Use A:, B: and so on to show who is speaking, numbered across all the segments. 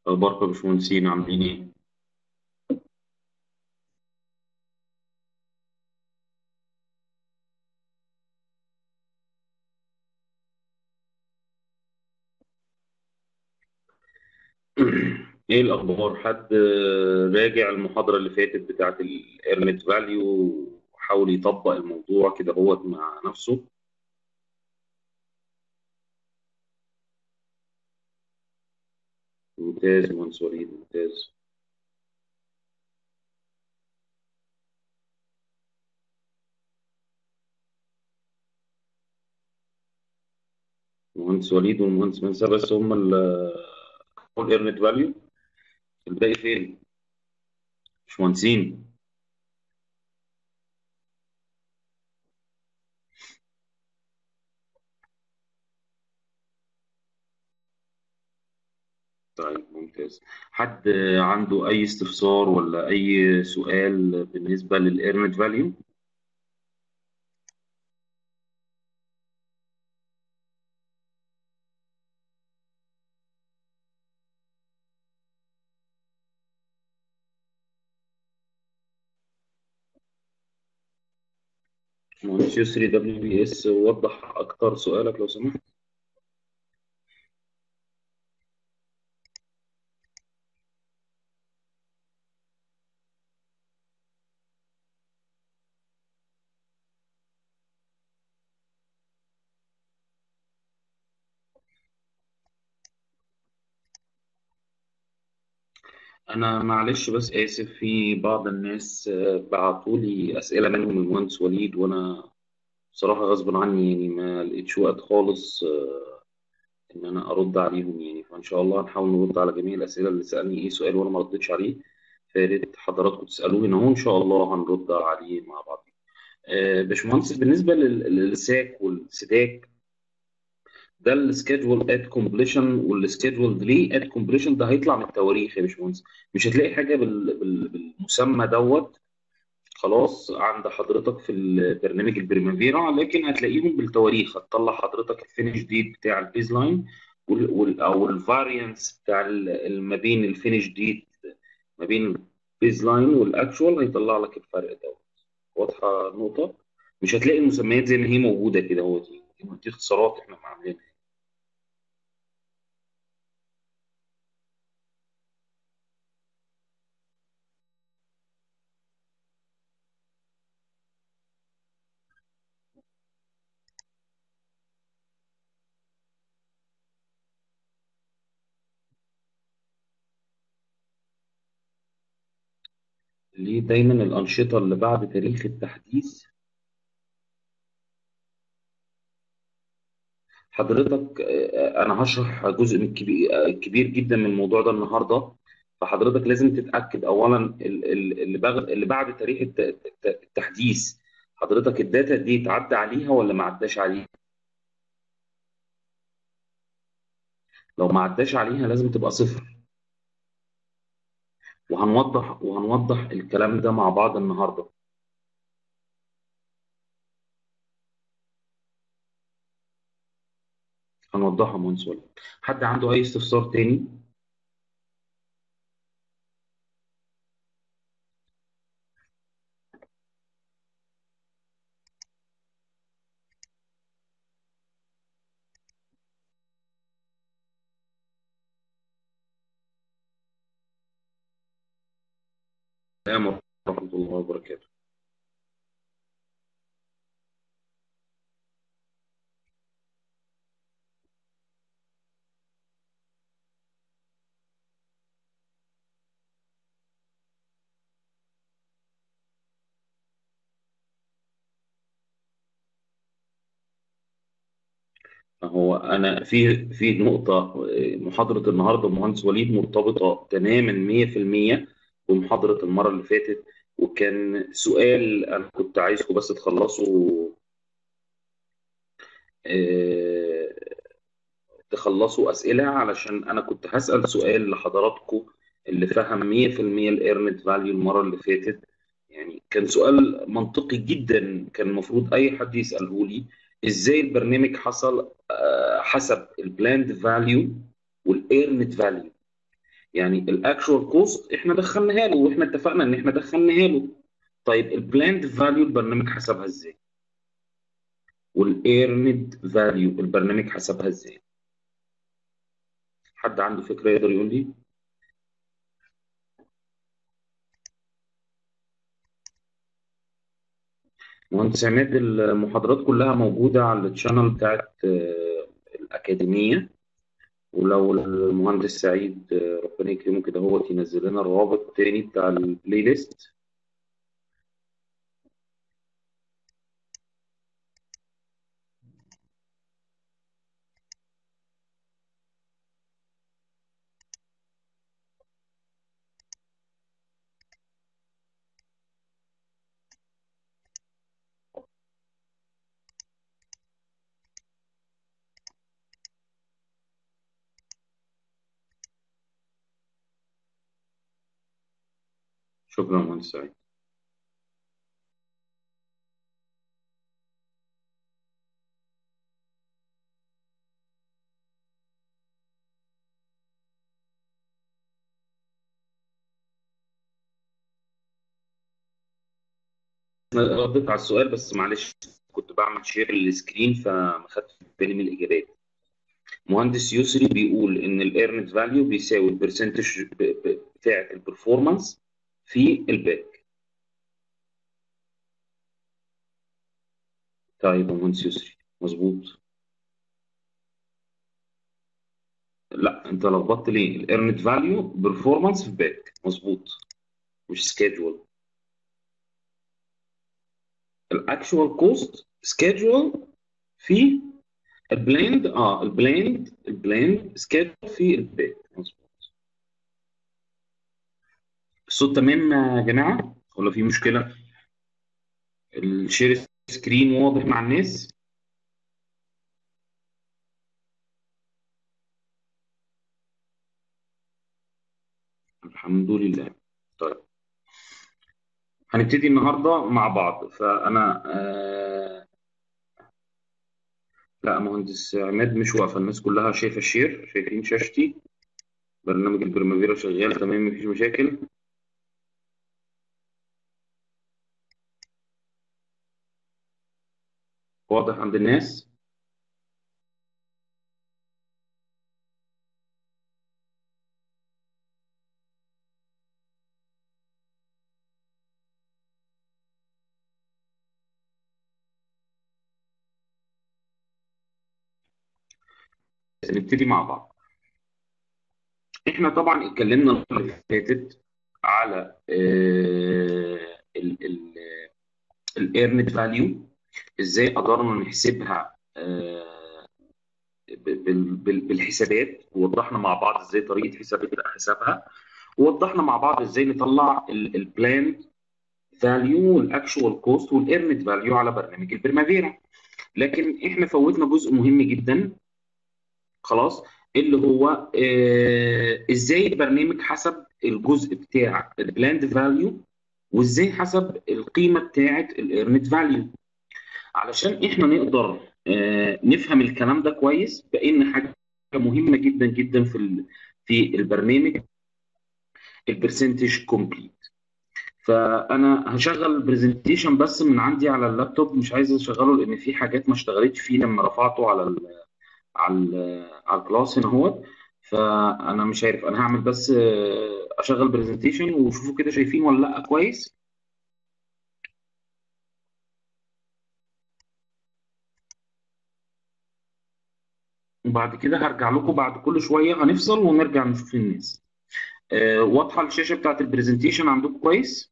A: أخباركم يا باشمهندسين عاملين إيه؟ إيه الأخبار؟ حد راجع المحاضرة اللي فاتت بتاعت الإيرنت فاليو وحاول يطبق الموضوع كده هو مع نفسه؟ ممتاز يا مهندس وليد ممتاز المهندس وليد والمهندس منسى بس هم الإيرنت فاليو الباقي فين؟ مش مهندسين طيب ممتاز حد عنده أي استفسار ولا أي سؤال بالنسبة للإيرنت فاليو؟ مهندس يسري دبليو بي اس وضح أكتر سؤالك لو سمحت أنا معلش بس آسف في بعض الناس بعتوا لي أسئلة منهم المهندس وليد وأنا بصراحة غصب عني يعني ما لقيتش وقت خالص آه، إن أنا أرد عليهم يعني فإن شاء الله هنحاول نرد على جميع الأسئلة اللي سألني إيه سؤال وأنا ما ردتش عليه فيا ريت حضراتكم تسألوه هنا وإن شاء الله هنرد عليه مع بعض. آه، باشمهندس بالنسبة لل- للساك والسداك ده السكيدول ات كومبليشن والسكيدول ديلي ات كومبليشن ده هيطلع من التواريخ يا باشمهندس مش هتلاقي حاجة بال- بال- بالمسمى دوت خلاص عند حضرتك في البرنامج البريمافيرا لكن هتلاقيهم بالتواريخ هتطلع حضرتك الفينش ديت بتاع البيز لاين وال وال او الفاريانس بتاع ال- ال- ما بين الفينش ديت ما بين البيز لاين والاكشوال هيطلع لك الفرق ده واضحه النقطه مش هتلاقي المسميات زي ما هي موجوده كده هو دي دي اختصارات احنا عاملينها ليه دايما الانشطه اللي بعد تاريخ التحديث حضرتك آه، انا هشرح جزء من كبير كبير جدا من الموضوع ده النهارده فحضرتك لازم تتاكد اولا ال- ال- اللي بعد اللي بعد تاريخ الت- الت- التحديث حضرتك الداتا دي اتعدى عليها ولا ما عداش عليها لو ما عداش عليها لازم تبقى صفر وهنوضح وهنوضح الكلام ده مع بعض النهارده هنوضحها مهندس وليد حد عنده اي استفسار تاني السلام ورحمه الله وبركاته هو انا في في نقطه آه، محاضره النهارده مهندس وليد مرتبطه تماما 100% بمحاضره المره اللي فاتت وكان سؤال انا كنت عايزكم بس تخلصوا آه، تخلصوا اسئله علشان انا كنت هسال سؤال لحضراتكم اللي فهم 100% الايرنت فاليو المره اللي فاتت يعني كان سؤال منطقي جدا كان المفروض اي حد يساله لي ازاي البرنامج حصل آه، حسب البلاند فاليو والايرنت فاليو يعني الاكشوال كوست احنا دخلناها له واحنا اتفقنا ان احنا دخلناها له طيب البلاند فاليو البرنامج حسبها ازاي والايرند فاليو البرنامج حسبها ازاي حد عنده فكره يقدر يقول لي مهندس عماد المحاضرات كلها موجودة على التشانل بتاعت آه، الأكاديمية ولو المهندس سعيد آه، ربنا يكرمه كده هو ينزل لنا الرابط تاني بتاع البلاي ليست شكرا مهندس سعيد أنا رديت على السؤال بس معلش كنت بعمل شير للسكرين فما خدتش بالي من الإجابات مهندس يسري بيقول إن الإيرنت فاليو بيساوي البرسنتج بتاعة البرفورمانس في الباك طيب يا مهندس يسري مظبوط لا انت لخبطت ليه الايرنت فاليو برفورمانس في باك مظبوط مش سكيدجول الاكشوال كوست سكيدجول في البليند اه البليند البليند سكيدجول في الباك مظبوط الصوت تمام يا جماعه ولا في مشكله الشير سكرين واضح مع الناس الحمد لله طيب هنبتدي النهارده مع بعض فانا آه لا مهندس عماد مش واقفه الناس كلها شايفه الشير شايفين شاشتي برنامج البرمافيرا شغال تمام مفيش مشاكل واضح عند الناس نبتدي مع بعض احنا طبعا اتكلمنا المره اللي فاتت على الايرنت فاليو ازاي قدرنا نحسبها آه، بال- بال- بالحسابات ووضحنا مع بعض ازاي طريقه حساب حسابها ووضحنا مع بعض ازاي نطلع البلان فاليو والاكشوال كوست والايرنت فاليو على برنامج البرمافيرا لكن احنا فوتنا جزء مهم جدا خلاص اللي هو آه ازاي البرنامج حسب الجزء بتاع البلاند فاليو وازاي حسب القيمه بتاعه الايرنت فاليو علشان احنا نقدر آه نفهم الكلام ده كويس بان حاجه مهمه جدا جدا في ال- في البرنامج البرسنتج كومبليت فانا هشغل البرزنتيشن بس من عندي على اللابتوب مش عايز اشغله لان في حاجات ما اشتغلتش فيه لما رفعته على ال على ال على الكلاس هنا اهوت فانا مش عارف انا هعمل بس آه، اشغل برزنتيشن وشوفوا كده شايفين ولا لا كويس وبعد كده هرجع لكم بعد كل شويه هنفصل ونرجع نشوف الناس آه، واضحه الشاشه بتاعت البرزنتيشن عندكم كويس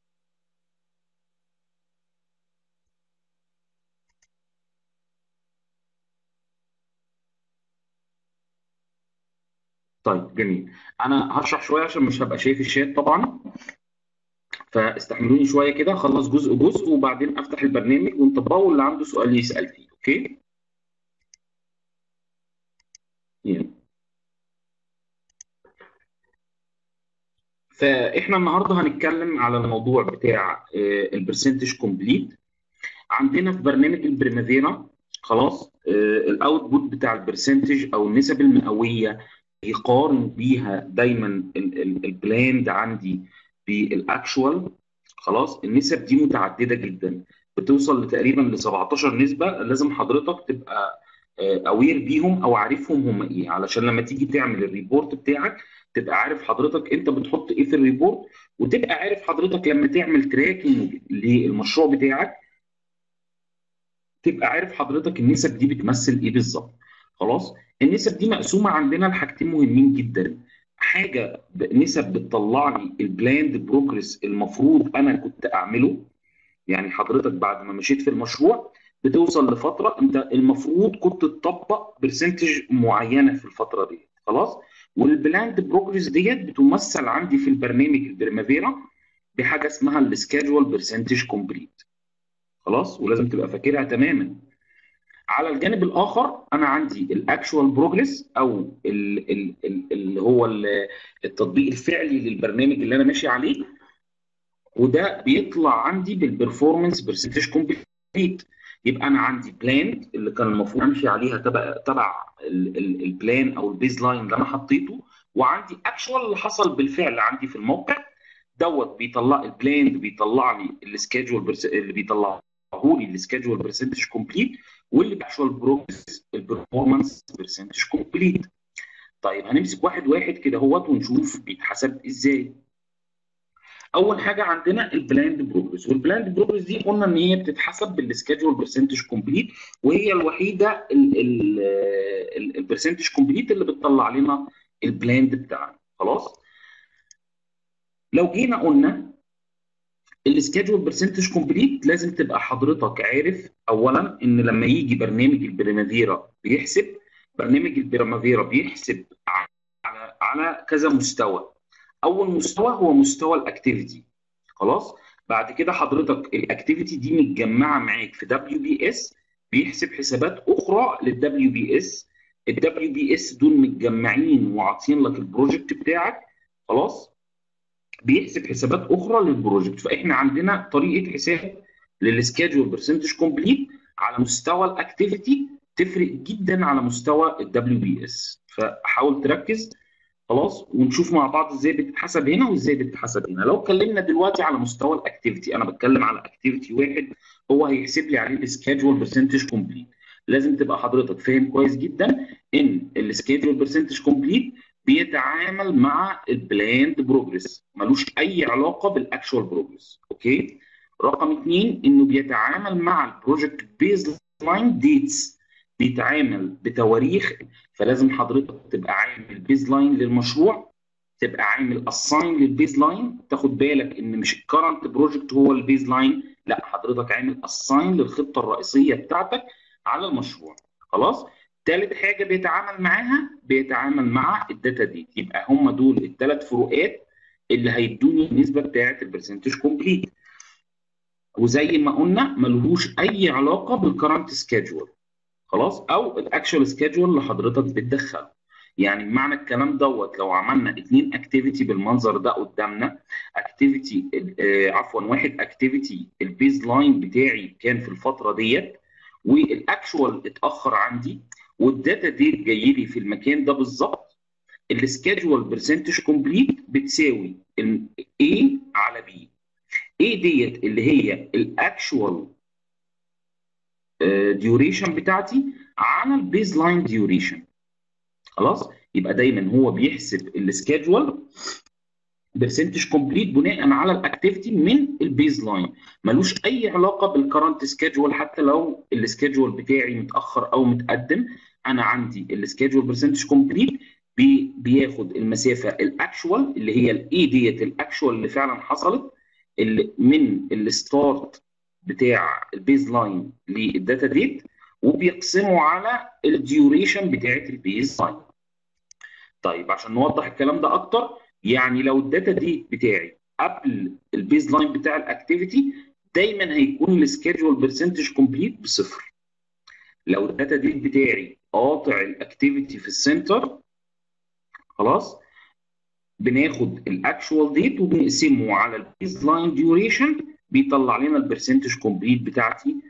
A: طيب جميل انا هشرح شويه عشان مش هبقى شايف الشات طبعا فاستحملوني شويه كده اخلص جزء جزء وبعدين افتح البرنامج ونطبقه واللي عنده سؤال يسال فيه اوكي يلا. فاحنا النهارده هنتكلم على الموضوع بتاع البرسنتج كومبليت عندنا في برنامج البريمافيرا خلاص الاوتبوت بتاع البرسنتج او النسب المئويه بيقارن بيها دايما البلاند عندي بالاكشوال خلاص النسب دي متعدده جدا بتوصل لتقريبا ل 17 نسبه لازم حضرتك تبقى اوير بيهم او عارفهم هم ايه علشان لما تيجي تعمل الريبورت بتاعك تبقى عارف حضرتك انت بتحط ايه في الريبورت وتبقى عارف حضرتك لما تعمل تراكنج للمشروع بتاعك تبقى عارف حضرتك النسب دي بتمثل ايه بالظبط خلاص النسب دي مقسومه عندنا لحاجتين مهمين جدا حاجه نسب بتطلع لي البلاند بروجرس المفروض انا كنت اعمله يعني حضرتك بعد ما مشيت في المشروع بتوصل لفتره انت المفروض كنت تطبق برسنتج معينه في الفتره دي خلاص والبلاند بروجرس ديت بتمثل عندي في البرنامج البريمافيرا بحاجه اسمها السكادجول برسنتج كومبليت خلاص ولازم تبقى فاكرها تماما على الجانب الاخر انا عندي الاكشوال بروجرس او اللي هو التطبيق الفعلي للبرنامج اللي انا ماشي عليه وده بيطلع عندي بالبرفورمانس برسنتج كومبليت يبقى انا عندي بلان اللي كان المفروض امشي عليها تبع تبع البلان او البيز لاين اللي انا حطيته وعندي اكشوال اللي حصل بالفعل عندي في الموقع دوت بيطلع البلان بيطلع لي السكيدجول اللي بيطلعه لي السكيدجول برسنتج كومبليت واللي باكشوال بروجرس البرفورمانس برسنتج كومبليت طيب هنمسك واحد واحد كده اهوت ونشوف بيتحسب ازاي اول حاجه عندنا البلاند بروجرس والبلاند بروجرس دي قلنا ان هي بتتحسب بالسكيدجول برسنتج كومبليت وهي الوحيده البرسنتج كومبليت اللي بتطلع لنا البلاند بتاعنا خلاص لو جينا قلنا السكيدجول برسنتج كومبليت لازم تبقى حضرتك عارف اولا ان لما يجي برنامج البريمافيرا بيحسب برنامج البريمافيرا بيحسب على على كذا مستوى اول مستوى هو مستوى الاكتيفيتي خلاص بعد كده حضرتك الاكتيفيتي دي متجمعه معاك في دبليو بي اس بيحسب حسابات اخرى للدبليو بي اس الدبليو بي اس دول متجمعين وعاطين لك البروجكت بتاعك خلاص بيحسب حسابات اخرى للبروجكت فاحنا عندنا طريقه حساب للسكيدجول برسنتج كومبليت على مستوى الاكتيفيتي تفرق جدا على مستوى الدبليو بي اس فحاول تركز خلاص ونشوف مع بعض ازاي بتتحسب هنا وازاي بتتحسب هنا لو اتكلمنا دلوقتي على مستوى الاكتيفيتي انا بتكلم على اكتيفيتي واحد هو هيحسب لي عليه السكيدجول برسنتج كومبليت لازم تبقى حضرتك فاهم كويس جدا ان السكيدجول برسنتج كومبليت بيتعامل مع البلاند بروجرس ملوش اي علاقه بالاكشوال بروجرس اوكي رقم اثنين انه بيتعامل مع البروجكت بيز لاين ديتس بيتعامل بتواريخ فلازم حضرتك تبقى عامل بيز لاين للمشروع تبقى عامل اساين للبيز لاين تاخد بالك ان مش الكرنت بروجكت هو البيز لاين لا حضرتك عامل اساين للخطه الرئيسيه بتاعتك على المشروع خلاص ثالث حاجه بيتعامل معاها بيتعامل مع الداتا دي يبقى هم دول الثلاث فروقات اللي هيدوني النسبه بتاعه البرسنتج كومبليت وزي ما قلنا ملهوش اي علاقه بالكرنت سكيدجول خلاص او الاكشوال سكيدجول اللي حضرتك بتدخله يعني بمعنى الكلام دوت لو عملنا اثنين اكتيفيتي بالمنظر ده قدامنا اكتيفيتي آه عفوا واحد اكتيفيتي البيز لاين بتاعي كان في الفتره ديت والاكشوال اتاخر عندي والداتا ديت جاي لي في المكان ده بالظبط السكيدجول برسنتج كومبليت بتساوي A على B A ديت اللي هي الاكشوال ديوريشن بتاعتي على البيز لاين ديوريشن خلاص يبقى دايما هو بيحسب السكيدجول برسنتج كومبليت بناء على الاكتيفيتي من البيز لاين ملوش اي علاقه بالكرنت سكيدجول حتى لو السكيدجول بتاعي متاخر او متقدم انا عندي السكيدجول برسنتج كومبليت بي بياخد المسافه الاكشوال اللي هي الاي ديت الاكشوال اللي فعلا حصلت اللي من الستارت بتاع البيز لاين للداتا ديت وبيقسمه على الديوريشن بتاعت البيز لاين طيب عشان نوضح الكلام ده اكتر يعني لو الداتا دي بتاعي قبل البيز لاين بتاع الاكتيفيتي دايما هيكون السكيدجول برسنتج كومبليت بصفر لو الداتا دي بتاعي قاطع الاكتيفيتي في السنتر خلاص بناخد الاكشوال ديت وبنقسمه على البيز لاين ديوريشن بيطلع لنا البرسنتج كومبليت بتاعتي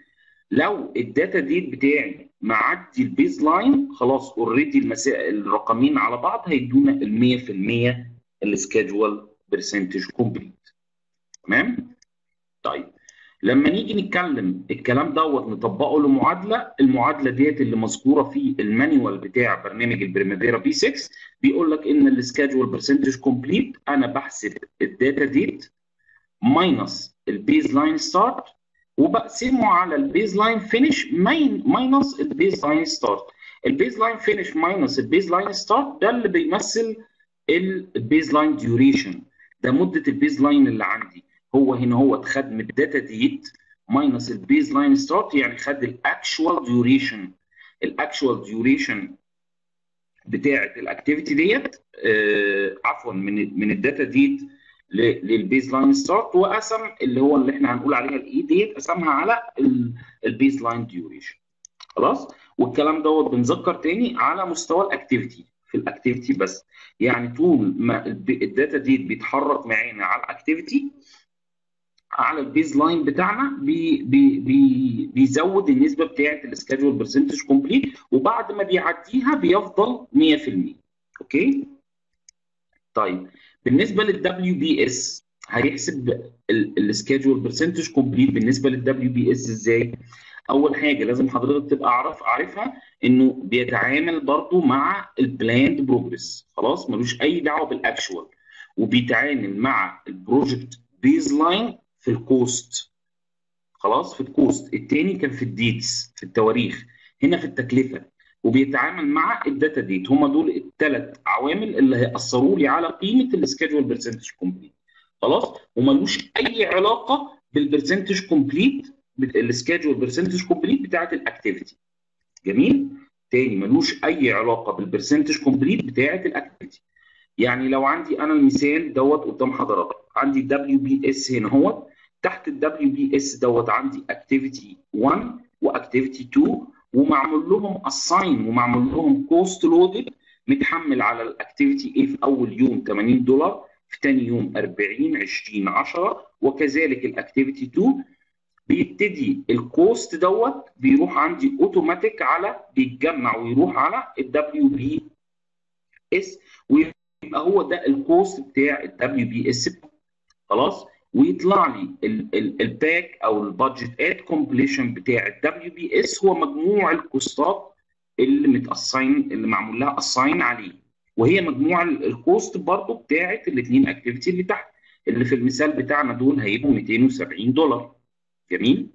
A: لو الداتا ديت بتاعي معدي البيز لاين خلاص اوريدي المسائل الرقمين على بعض هيدونا ال 100% السكادجوال برسنتج كومبليت تمام طيب لما نيجي نتكلم الكلام دوت نطبقه لمعادله المعادله ديت اللي مذكوره في المانيوال بتاع برنامج البريمافيرا بي 6 بيقول لك ان السكادجوال برسنتج كومبليت انا بحسب الداتا ديت ماينس البيز لاين ستارت وبقسمه على البيز لاين فينش ماينس البيز لاين ستارت البيز لاين فينش ماينس البيز لاين ستارت ده اللي بيمثل البيز لاين ديوريشن ده مده البيز لاين اللي عندي هو هنا هو خد من الداتا ديت ماينس البيز لاين ستارت يعني خد الاكشوال ديوريشن الاكشوال ديوريشن بتاعه الاكتيفيتي ديت آه عفوا من من الداتا ديت للبيز لاين ستارت وقسم اللي هو اللي احنا هنقول عليها الاي ديت قسمها على البيز لاين ديوريشن خلاص والكلام دوت بنذكر تاني على مستوى الاكتيفيتي في الاكتيفيتي بس يعني طول ما الداتا ديت بيتحرك معانا على الاكتيفيتي على البيز لاين بتاعنا بي بي بي بيزود النسبه بتاعه السكادجول برسنتج كومبليت وبعد ما بيعديها بيفضل 100% اوكي طيب بالنسبه للدبليو بي اس هيحسب السكادجول برسنتج كومبليت بالنسبه للدبليو بي اس ازاي اول حاجه لازم حضرتك تبقى عارف عارفها انه بيتعامل برضو مع البلاند بروجرس خلاص ملوش اي دعوه بالاكشوال وبيتعامل مع البروجكت بيز لاين في الكوست خلاص في الكوست التاني كان في الديتس في التواريخ هنا في التكلفه وبيتعامل مع الداتا ديت هم دول الثلاث عوامل اللي هيأثروا لي على قيمه السكادجول برسنتج كومبليت خلاص وملوش اي علاقه بالبرسنتج كومبليت السكادجول برسنتج كومبليت بتاعه الاكتيفيتي جميل تاني ملوش اي علاقه بالبرسنتج كومبليت بتاعه الاكتيفيتي يعني لو عندي انا المثال دوت قدام حضرتك عندي الدبليو بي اس هنا اهوت تحت الدبليو بي اس دوت عندي اكتيفيتي 1 واكتيفيتي 2 ومعمول لهم اساين ومعمول لهم كوست لودد متحمل على الاكتيفيتي ايه في اول يوم 80 دولار في ثاني يوم 40 20 10 وكذلك الاكتيفيتي 2 بيبتدي الكوست دوت بيروح عندي اوتوماتيك على بيتجمع ويروح على الدبليو بي اس ويبقى هو ده الكوست بتاع الدبليو بي اس خلاص ويطلع لي الباك او البادجت ات كومبليشن بتاع الدبليو بي اس هو مجموع الكوستات اللي متاساين اللي معمول لها اساين عليه وهي مجموع الكوست برضه بتاعه الاثنين اكتيفيتي اللي تحت اللي في المثال بتاعنا دول هيبقوا 270 دولار جميل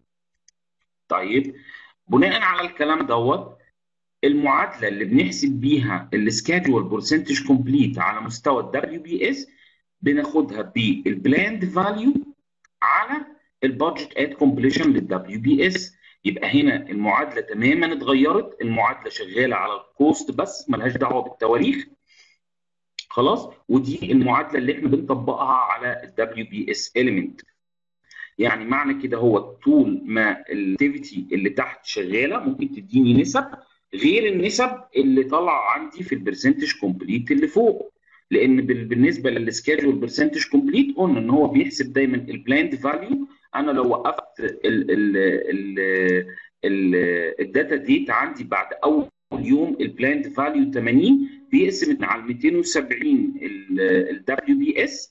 A: طيب بناء على الكلام دوت المعادله اللي بنحسب بيها السكادجول برسنتج كومبليت على مستوى الدبليو بي اس بناخدها بالبلاند فاليو على البادجت ات كومبليشن للدبليو بي اس يبقى هنا المعادله تماما اتغيرت المعادله شغاله على الكوست بس ملهاش دعوه بالتواريخ خلاص ودي المعادله اللي احنا بنطبقها على الدبليو بي اس اليمنت يعني معنى كده هو طول ما الاكتيفيتي اللي تحت شغاله ممكن تديني نسب غير النسب اللي طالعه عندي في البرسنتج كومبليت اللي فوق لان بالنسبه للسكادجول برسنتج كومبليت قلنا ان هو بيحسب دايما البلاند فاليو انا لو وقفت ال ال ال ال الداتا ديت عندي بعد اول يوم البلاند فاليو 80 بيقسم على 270 الدبليو بي اس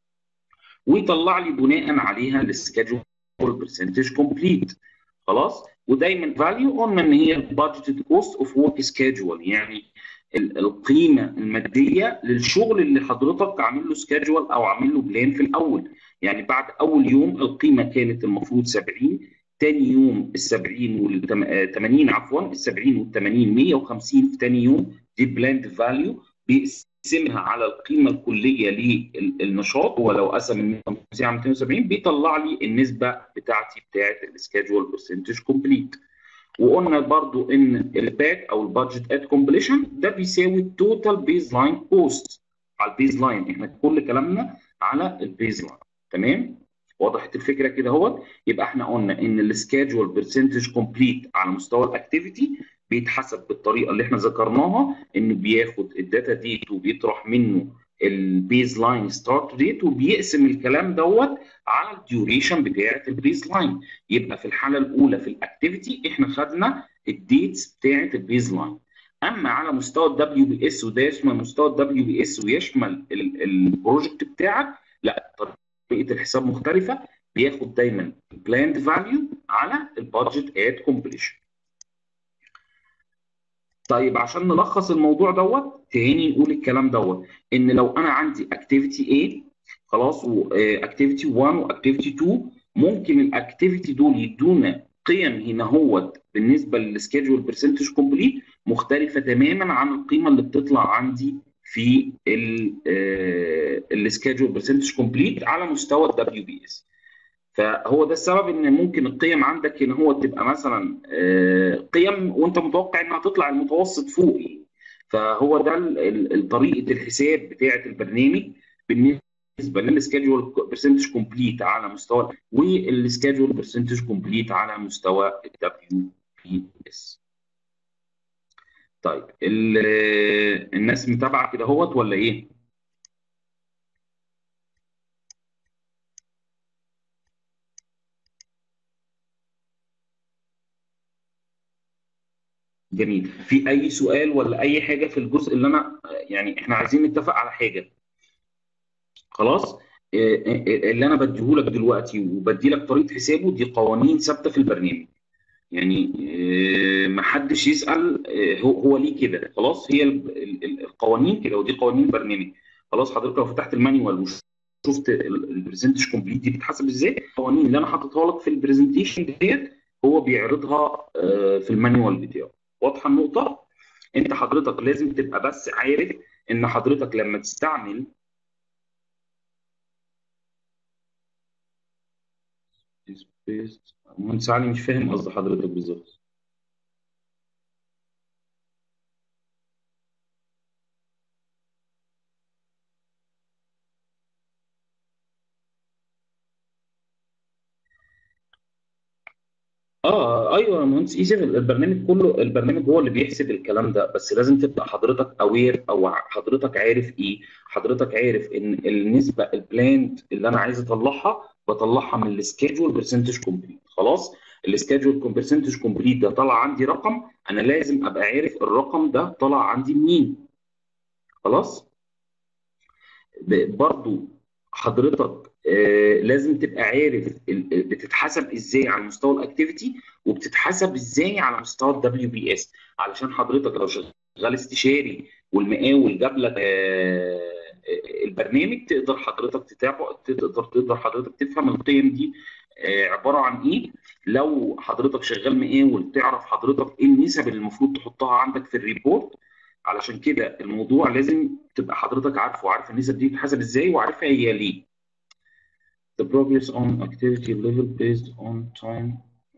A: ويطلع لي بناء عليها السكادجول برسنتج كومبليت خلاص ودايما فاليو قلنا ان هي البادجت كوست اوف ورك سكادجول يعني القيمه الماديه للشغل اللي حضرتك عامل له سكادجول او عامل له بلان في الاول يعني بعد اول يوم القيمه كانت المفروض 70 ثاني يوم ال 70 وال 80 عفوا ال 70 وال 80 150 في ثاني يوم دي بلاند فاليو بيقسمها على القيمه الكليه للنشاط هو لو قسم ال 150 على 270 بيطلع لي النسبه بتاعتي بتاعت السكادجول برسنتج كومبليت وقلنا برضو ان الباك او البادجت ات كومبليشن ده بيساوي التوتال بيز لاين كوست على البيز لاين احنا كل كلامنا على البيز لاين تمام وضحت الفكره كده اهوت يبقى احنا قلنا ان السكادجول برسنتج كومبليت على مستوى الاكتيفيتي بيتحسب بالطريقه اللي احنا ذكرناها انه بياخد الداتا ديت وبيطرح منه البيز لاين ستارت ديت وبيقسم الكلام دوت على الديوريشن بتاعه البيز لاين يبقى في الحاله الاولى في الاكتيفيتي احنا خدنا الديتس بتاعه البيز لاين اما على مستوى الدبليو بي اس وده يشمل مستوى الدبليو بي اس ويشمل البروجكت بتاعك لا طريقه الحساب مختلفه بياخد دايما بلاند فاليو على البادجت ات كومبليشن طيب عشان نلخص الموضوع دوت تاني نقول الكلام دوت ان لو انا عندي اكتيفيتي A خلاص واكتيفيتي 1 واكتيفيتي 2 ممكن الاكتيفيتي دول يدونا قيم هنا هوت بالنسبه للسكيدجول برسنتج كومبليت مختلفه تماما عن القيمه اللي بتطلع عندي في السكيدجول برسنتج كومبليت على مستوى الدبليو بي اس فهو ده السبب ان ممكن القيم عندك هنا هو تبقى مثلا قيم وانت متوقع انها تطلع المتوسط فوق فهو ده طريقه الحساب بتاعه البرنامج بالنسبه للسكيدجول برسنتج كومبليت على مستوى والسكيدجول برسنتج كومبليت على مستوى الدبليو بي اس طيب الناس متابعه كده هوت ولا ايه؟ جميل في اي سؤال ولا اي حاجه في الجزء اللي انا يعني احنا عايزين نتفق على حاجه خلاص اللي انا بديهولك دلوقتي وبدي لك طريقه حسابه دي قوانين ثابته في البرنامج يعني ما حدش يسال هو هو ليه كده خلاص هي القوانين كده ودي قوانين البرنامج خلاص حضرتك لو فتحت المانيوال وشفت البرزنتج كومبليت دي بتتحسب ازاي القوانين اللي انا حاططها لك في البرزنتيشن ديت هو بيعرضها في المانيوال بتاعه واضحه النقطه انت حضرتك لازم تبقى بس عارف ان حضرتك لما تستعمل مهندس علي مش فاهم قصد حضرتك بالظبط اه ايوه يا مهندس ايزي البرنامج كله البرنامج هو اللي بيحسب الكلام ده بس لازم تبقى حضرتك اوير او حضرتك عارف ايه حضرتك عارف ان النسبه البلاند اللي انا عايز اطلعها بطلعها من السكيدجول برسنتج كومبليت خلاص السكيدجول برسنتج كومبليت ده طلع عندي رقم انا لازم ابقى عارف الرقم ده طلع عندي منين خلاص برضو حضرتك آه لازم تبقى عارف بتتحسب ازاي على مستوى الاكتيفيتي وبتتحسب ازاي على مستوى الدبليو بي اس علشان حضرتك لو شغال استشاري والمقاول جاب لك آه البرنامج تقدر حضرتك تتابع تقدر تقدر حضرتك تفهم القيم دي آه عباره عن ايه لو حضرتك شغال مقاول تعرف حضرتك ايه النسب اللي المفروض تحطها عندك في الريبورت علشان كده الموضوع لازم تبقى حضرتك عارفه وعارف النسب دي بتتحسب ازاي وعارفها هي ليه the progress on activity level based on time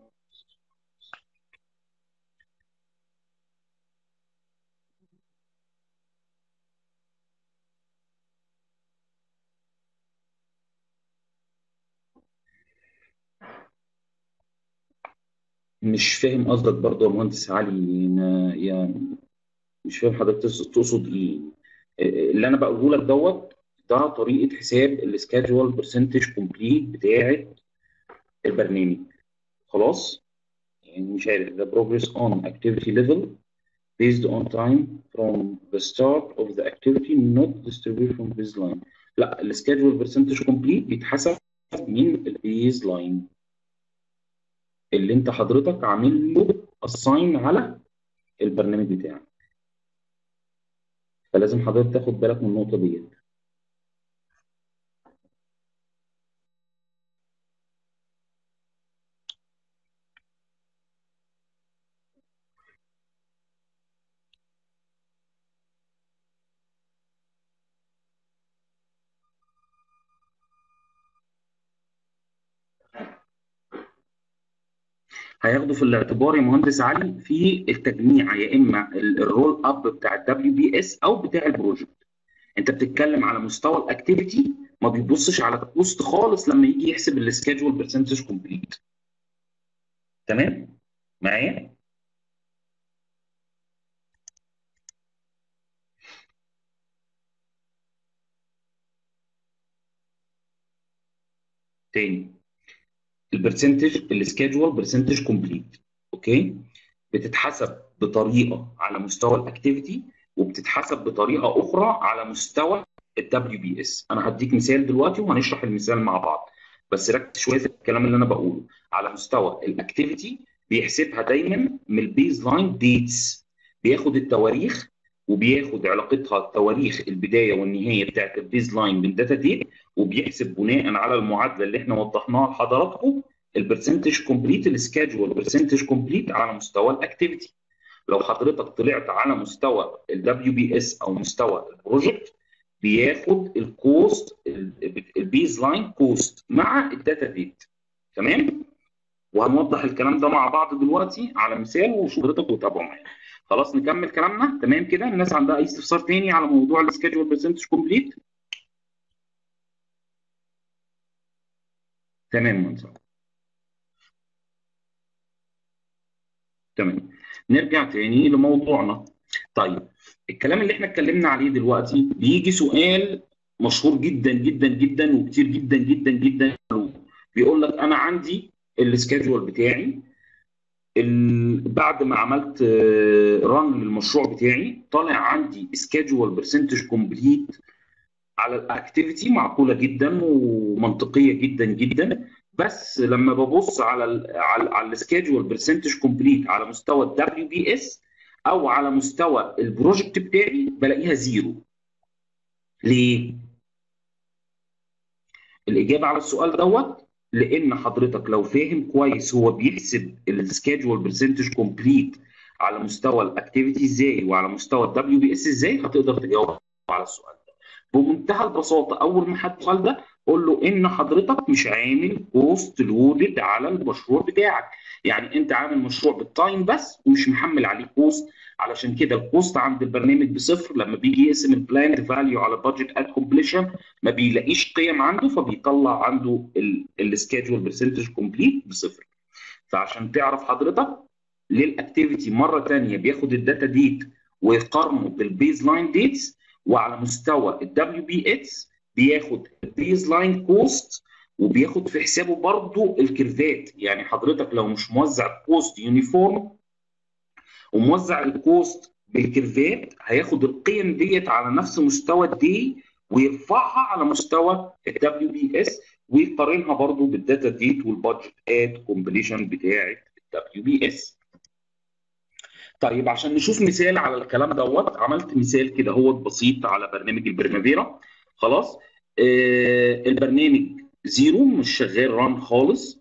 A: مش فاهم قصدك برضه يا مهندس علي يعني مش فاهم حضرتك تقصد ايه اللي انا بقوله لك دوت ده طريقه حساب السكادجوال برسنتج كومبليت بتاعه البرنامج خلاص يعني مش عارف the progress on activity level based on time from the start of the activity not distributed from baseline لا السكادجوال برسنتج كومبليت بيتحسب من البيز لاين اللي انت حضرتك عامل له اساين على البرنامج بتاعك فلازم حضرتك تاخد بالك من النقطه ديت هياخدوا في الاعتبار يا مهندس علي في التجميع يا اما الرول اب بتاع الدبليو بي اس او بتاع البروجكت انت بتتكلم على مستوى الاكتيفيتي ما بيبصش على الكوست خالص لما يجي يحسب السكادجول برسنتج كومبليت تمام معايا تاني البرسنتج السكيدجول برسنتج كومبليت اوكي بتتحسب بطريقه على مستوى الاكتيفيتي وبتتحسب بطريقه اخرى على مستوى الدبليو بي اس انا هديك مثال دلوقتي وهنشرح المثال مع بعض بس ركز شويه في الكلام اللي انا بقوله على مستوى الاكتيفيتي بيحسبها دايما من البيز لاين ديتس بياخد التواريخ وبياخد علاقتها تواريخ البدايه والنهايه بتاعت البيز لاين من داتا ديت وبيحسب بناء على المعادله اللي احنا وضحناها لحضراتكم البرسنتج كومبليت السكادجول برسنتج كومبليت على مستوى الاكتيفيتي لو حضرتك طلعت على مستوى الدبليو بي اس او مستوى البروجكت بياخد الكوست البيز لاين كوست مع الداتا ديت تمام وهنوضح الكلام ده مع بعض دلوقتي على مثال وحضرتك وتابعوا معايا خلاص نكمل كلامنا تمام كده الناس عندها اي استفسار تاني على موضوع السكادجول برسنتج كومبليت تمام منصور تمام نرجع تاني لموضوعنا طيب الكلام اللي احنا اتكلمنا عليه دلوقتي بيجي سؤال مشهور جدا جدا جدا وكتير جدا جدا جدا بيقول لك انا عندي السكادجول بتاعي بعد ما عملت ران للمشروع بتاعي طالع عندي سكادجول برسنتج كومبليت على الاكتيفيتي معقوله جدا ومنطقيه جدا جدا بس لما ببص على ال على, على السكادجول برسنتج كومبليت على مستوى الدبليو بي اس او على مستوى البروجكت بتاعي بلاقيها زيرو ليه الاجابه على السؤال دوت لان حضرتك لو فاهم كويس هو بيحسب السكادجول برسنتج كومبليت على مستوى الاكتيفيتي ازاي وعلى مستوى الدبليو بي اس ازاي هتقدر تجاوب على السؤال ده بمنتهى البساطه اول ما حد السؤال ده قول له ان حضرتك مش عامل بوست لودد على المشروع بتاعك يعني انت عامل مشروع بالتايم بس ومش محمل عليه بوست علشان كده الكوست عند البرنامج بصفر لما بيجي يقسم البلاند فاليو على بادجت ات كومبليشن ما بيلاقيش قيم عنده فبيطلع عنده السكيدجول برسنتج كومبليت بصفر فعشان تعرف حضرتك للاكتيفيتي مره ثانيه بياخد الداتا ديت ويقارنه بالبيز لاين ديتس وعلى مستوى الدبليو بي اتس بياخد البيز لاين كوست وبياخد في حسابه برضه الكيرفات يعني حضرتك لو مش موزع كوست يونيفورم وموزع الكوست بالكيرفات هياخد القيم ديت على نفس مستوى الدي ويرفعها على مستوى الدبليو بي اس ويقارنها برضه بالداتا ديت والبادجت ات كومبليشن بتاعه الدبليو بي اس طيب عشان نشوف مثال على الكلام دوت عملت مثال كده هو بسيط على برنامج البريمافيرا خلاص آه البرنامج زيرو مش شغال ران خالص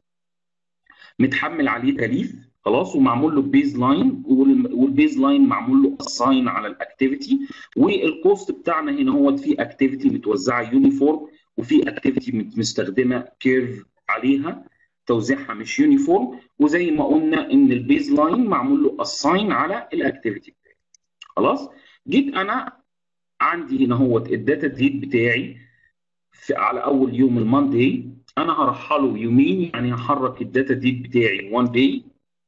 A: متحمل عليه تاريخ خلاص ومعمول له بيز لاين والبيز لاين معمول له اساين على الاكتيفيتي والكوست بتاعنا هنا هو في اكتيفيتي متوزعه يونيفورم وفي اكتيفيتي مستخدمه كيرف عليها توزيعها مش يونيفورم وزي ما قلنا ان البيز لاين معمول له اساين على الاكتيفيتي بتاعي خلاص جيت انا عندي هنا هو الداتا ديت بتاعي في على اول يوم الماندي انا هرحله يومين يعني هحرك الداتا ديت بتاعي 1 داي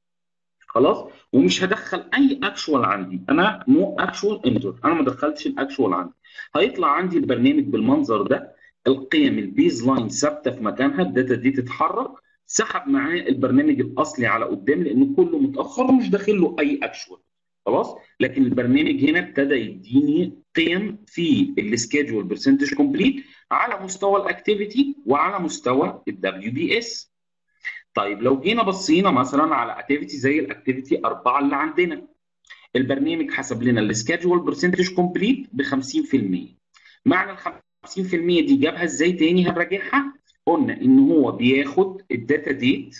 A: خلاص ومش هدخل اي اكشوال عندي انا نو اكشوال انتر انا ما دخلتش الاكشوال عندي هيطلع عندي البرنامج بالمنظر ده القيم البيز لاين ثابته في مكانها الداتا دي تتحرك سحب معاه البرنامج الاصلي على قدام لانه كله متاخر ومش داخل له اي اكشوال خلاص لكن البرنامج هنا ابتدى يديني قيم في السكيدجول برسنتج كومبليت على مستوى الاكتيفيتي وعلى مستوى الدبليو بي اس طيب لو جينا بصينا مثلا على اكتيفيتي زي الاكتيفيتي 4 اللي عندنا البرنامج حسب لنا السكيدجول برسنتج كومبليت ب 50% معنى ال 50% دي جابها ازاي تاني هنراجعها قلنا ان هو بياخد الداتا ديت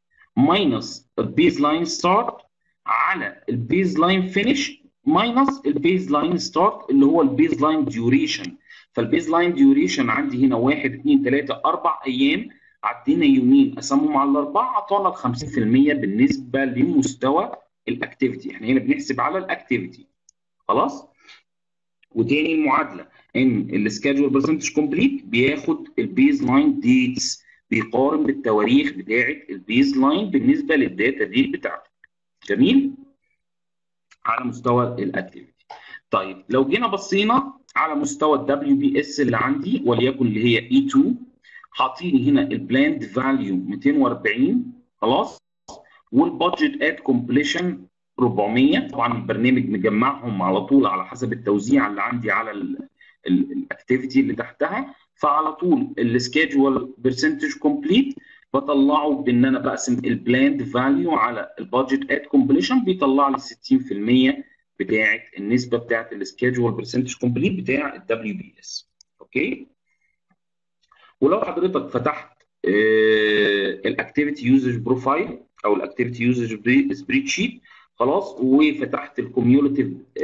A: ماينس البيز لاين ستارت على البيز لاين فينش ماينس البيز لاين ستارت اللي هو البيز لاين ديوريشن فالبيز لاين ديوريشن عندي هنا 1 2 3 4 ايام عدينا يومين قسمهم على الاربعه اعطانا ال 50% بالنسبه لمستوى الاكتيفيتي احنا هنا بنحسب على الاكتيفيتي خلاص وتاني المعادله ان السكادجول برسنتج كومبليت بياخد البيز لاين ديتس بيقارن بالتواريخ بتاعه البيز لاين بالنسبه للداتا ديت بتاعته جميل على مستوى الاكتيفيتي طيب لو جينا بصينا على مستوى الدبليو بي اس اللي عندي وليكن اللي هي اي 2 حاطيني هنا البلاند فاليو 240 خلاص والبادجت ات كومبليشن 400 طبعا البرنامج مجمعهم على طول على حسب التوزيع اللي عندي على الاكتيفيتي اللي تحتها فعلى طول السكيدجول برسنتج كومبليت بطلعه بان انا بقسم البلاند فاليو على البادجت ات كومبليشن بيطلع لي 60% بتاعه النسبه بتاعه السكيدجول برسنتج كومبليت بتاع الدبليو بي اس اوكي ولو حضرتك فتحت الاكتيفيتي يوزج بروفايل او الاكتيفيتي يوزج سبريد شيت خلاص وفتحت الكوميوليتيف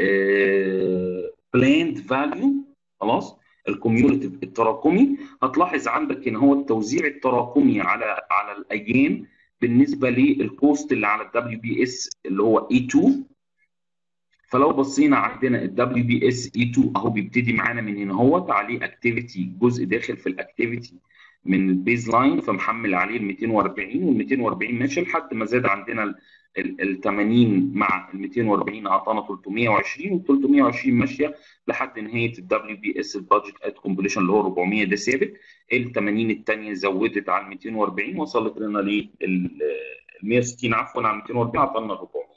A: بلاند فاليو خلاص الكوميوليتيف التراكمي هتلاحظ عندك ان هو التوزيع التراكمي على على الايام بالنسبه للكوست اللي على الدبليو بي اس اللي هو اي 2 فلو بصينا عندنا الدبليو بي اس اي 2 اهو بيبتدي معانا من هنا اهوت عليه اكتيفيتي جزء داخل في الاكتيفيتي من البيز لاين فمحمل عليه ال 240 وال 240 ماشي لحد ما زاد عندنا ال 80 مع ال 240 اعطانا 320 وال 320 ماشيه لحد نهايه الدبليو بي اس البادجت ات كومبليشن اللي هو 400 ده ثابت ال 80 الثانيه زودت على ال 240 وصلت لنا لل 160 عفوا على 240 اعطانا 400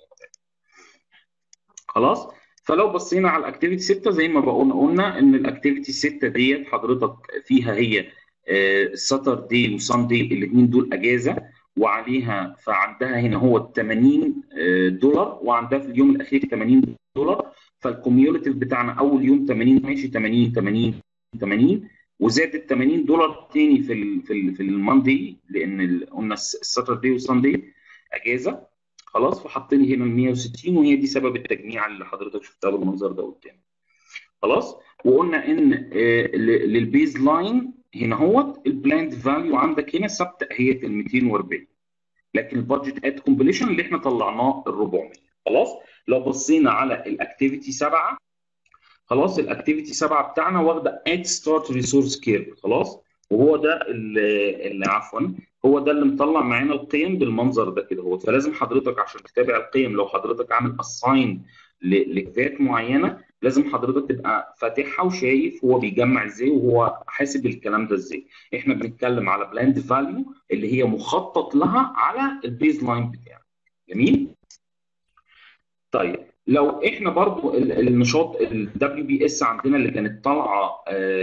A: خلاص فلو بصينا على الاكتيفيتي 6 زي ما بقولنا قلنا ان الاكتيفيتي 6 ديت حضرتك فيها هي ساتردي وساندي الاثنين دول اجازه وعليها فعندها هنا هو 80 دولار وعندها في اليوم الاخير 80 دولار فالكوميوليتيف بتاعنا اول يوم 80 ماشي 80 80 80 وزادت 80 دولار تاني في ال في ال في الماندي لان قلنا الساتردي والساندي اجازه خلاص فحطينا هنا ال 160 وهي دي سبب التجميع اللي حضرتك شفتها بالمنظر ده قدام خلاص وقلنا ان للبيز لاين هنا هوت البلاند فاليو عندك هنا ثابته هي ال 240 لكن البادجت ات كومبليشن اللي احنا طلعناه ال 400 خلاص لو بصينا على الاكتيفيتي 7 خلاص الاكتيفيتي 7 بتاعنا واخده ات ستارت ريسورس كير خلاص وهو ده اللي عفوا هو ده اللي مطلع معانا القيم بالمنظر ده كده هو فلازم حضرتك عشان تتابع القيم لو حضرتك عامل اساين لكفات معينه لازم حضرتك تبقى فاتحها وشايف هو بيجمع ازاي وهو حاسب الكلام ده ازاي احنا بنتكلم على بلاند فاليو اللي هي مخطط لها على البيز لاين بتاعك جميل طيب لو احنا برضو النشاط الدبليو بي اس عندنا اللي كانت طالعه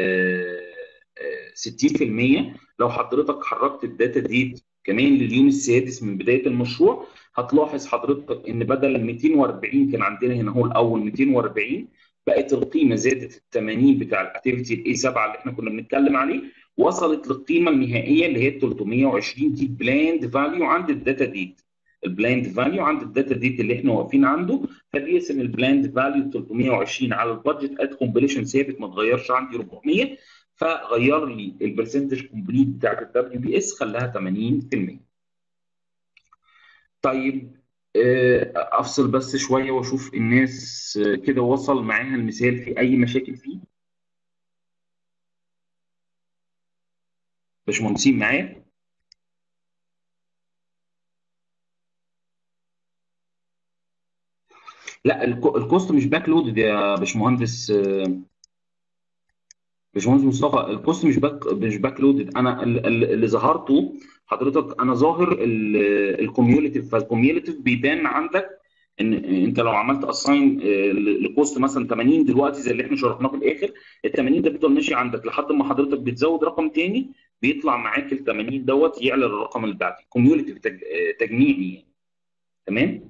A: 60% لو حضرتك حركت الداتا دي كمان لليوم السادس من بدايه المشروع هتلاحظ حضرتك ان بدل ال 240 كان عندنا هنا هو الاول 240 بقت القيمه زادت ال 80 بتاع الاكتيفيتي الاي 7 اللي احنا كنا بنتكلم عليه وصلت للقيمه النهائيه اللي هي 320 دي بلاند فاليو عند الداتا ديت البلاند فاليو عند الداتا ديت اللي احنا واقفين عنده فبيقسم البلاند فاليو 320 على البادجت ات كومبليشن ثابت ما اتغيرش عندي 400 فغير لي البرسنتج كومبليت بتاعت الدبليو بي اس خلاها 80% طيب افصل بس شويه واشوف الناس كده وصل معاها المثال في اي مشاكل فيه باشمهندسين معايا لا الكوست مش باك لودد يا باشمهندس باشمهندس مصطفى الكوست مش باك مش باك لودد انا اللي ظهرته حضرتك انا ظاهر الكوميوليتيف فالكوميوليتيف بيبان عندك ان انت لو عملت اساين لكوست مثلا 80 دلوقتي زي اللي احنا شرحناه في الاخر ال 80 ده بيفضل ماشي عندك لحد ما حضرتك بتزود رقم تاني بيطلع معاك ال 80 دوت يعلى الرقم اللي بعده كوميوليتيف تجميعي يعني تمام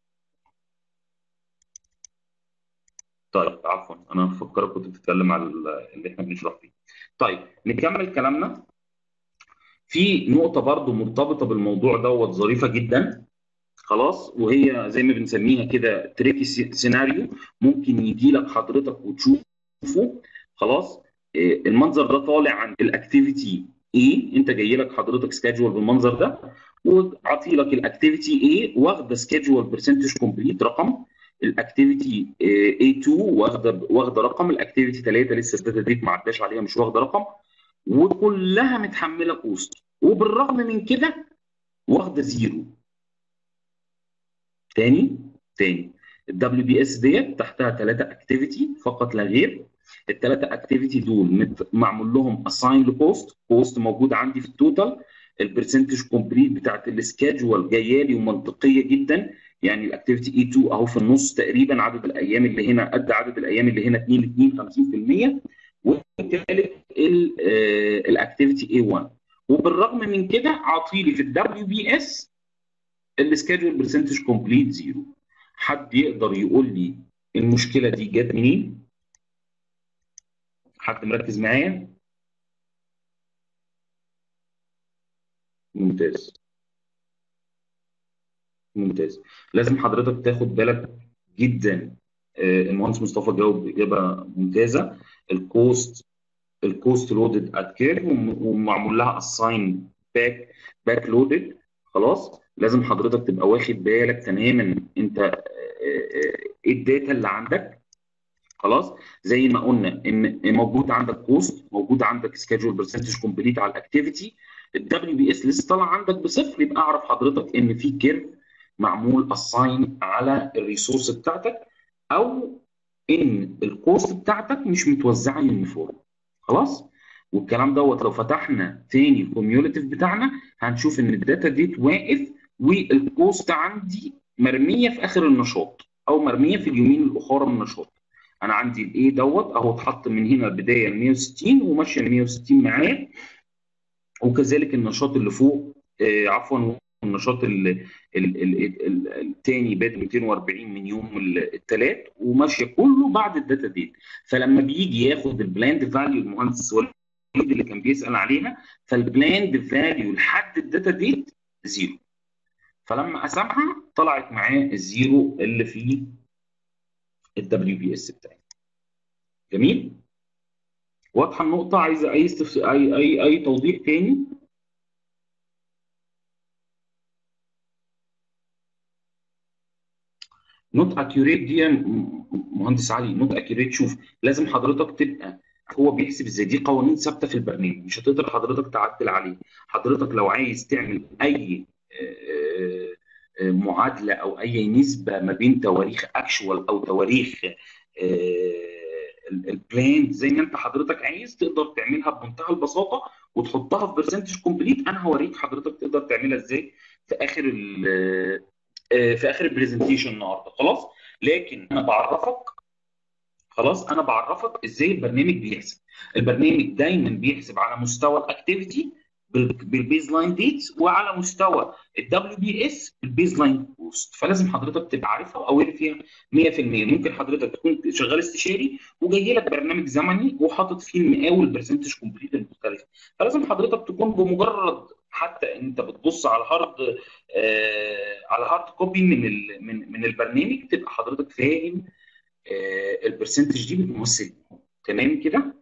A: طيب عفوا انا مفكرك كنت بتتكلم على اللي احنا بنشرح فيه طيب نكمل كلامنا في نقطه برضو مرتبطه بالموضوع دوت ظريفه جدا خلاص وهي زي ما بنسميها كده تريكي سيناريو ممكن يجي لك حضرتك وتشوفه خلاص المنظر ده طالع عن الاكتيفيتي ايه انت جاي لك حضرتك سكادجول بالمنظر ده وعطي لك الاكتيفيتي ايه واخده سكادجول برسنتج كومبليت رقم الاكتيفيتي A2 واخده واخده رقم الاكتيفيتي 3 لسه الداتا ديت ما عداش عليها مش واخده رقم وكلها متحمله كوست وبالرغم من كده واخده زيرو تاني تاني الدبليو بي اس ديت تحتها ثلاثه اكتيفيتي فقط لا غير الثلاثه اكتيفيتي دول معمول لهم اساين لكوست كوست موجود عندي في التوتال البرسنتج كومبليت بتاعت السكادجوال جايه لي ومنطقيه جدا يعني الاكتيفيتي اي 2 اهو في النص تقريبا عدد الايام اللي هنا قد عدد الايام اللي هنا 2 2 50% وكذلك الاكتيفيتي اي 1 وبالرغم من كده عاطيلي في الدبليو بي اس السكادجول برسنتج كومبليت زيرو حد يقدر يقول لي المشكله دي جت منين؟ حد مركز معايا؟ ممتاز ممتاز لازم حضرتك تاخد بالك جدا المهندس مصطفى جاوب اجابه ممتازه الكوست الكوست لودد ات كيرف ومعمول لها اساين باك باك لودد خلاص لازم حضرتك تبقى واخد بالك تماما انت ايه الداتا اللي عندك خلاص زي ما قلنا ان موجود عندك كوست موجود عندك سكادجول برسنتج كومبليت على الاكتيفيتي الدبليو بي اس لسه طالع عندك بصفر يبقى اعرف حضرتك ان في كيرف معمول اساين على الريسورس بتاعتك او ان الكوست بتاعتك مش متوزعه يونيفورم خلاص والكلام دوت لو فتحنا تاني الكوميوليتيف بتاعنا هنشوف ان الداتا ديت واقف والكوست عندي مرميه في اخر النشاط او مرميه في اليومين الاخرى من النشاط انا عندي الايه دوت اهو اتحط من هنا البدايه ل 160 وماشيه ل 160 معاه وكذلك النشاط اللي فوق آه عفوا النشاط الثاني بادئ 240 من يوم الثلاث وماشيه كله بعد الداتا ديت فلما بيجي ياخد البلاند فاليو المهندس وليد اللي كان بيسال عليها فالبلاند فاليو لحد الداتا ديت زيرو فلما قسمها طلعت معاه الزيرو اللي في الدبليو بي اس بتاعي جميل واضحه النقطه عايزه اي استفس... اي اي اي توضيح تاني نوت اكيوريت دي مهندس علي نوت اكيوريت شوف لازم حضرتك تبقى هو بيحسب ازاي دي قوانين ثابته في البرنامج مش هتقدر حضرتك تعدل عليه حضرتك لو عايز تعمل اي معادله او اي نسبه ما بين تواريخ اكشوال او تواريخ البلان زي ما انت حضرتك عايز تقدر تعملها بمنتهى البساطه وتحطها في برسنتج كومبليت انا هوريك حضرتك تقدر تعملها ازاي في اخر في اخر البرزنتيشن النهارده خلاص لكن انا بعرفك خلاص انا بعرفك ازاي البرنامج بيحسب البرنامج دايما بيحسب على مستوى الاكتيفيتي بالبيز لاين ديتس وعلى مستوى الدبليو بي اس بالبيز لاين كوست فلازم حضرتك تبقى عارفها واوير فيها 100% ممكن حضرتك تكون شغال استشاري وجاي لك برنامج زمني وحاطط فيه المقاول برسنتج كومبليت المختلفه فلازم حضرتك تكون بمجرد حتى انت بتبص على هارد آه على هارد كوبي من ال من من البرنامج تبقى حضرتك فاهم آه البرسنتج دي بتمثل تمام كده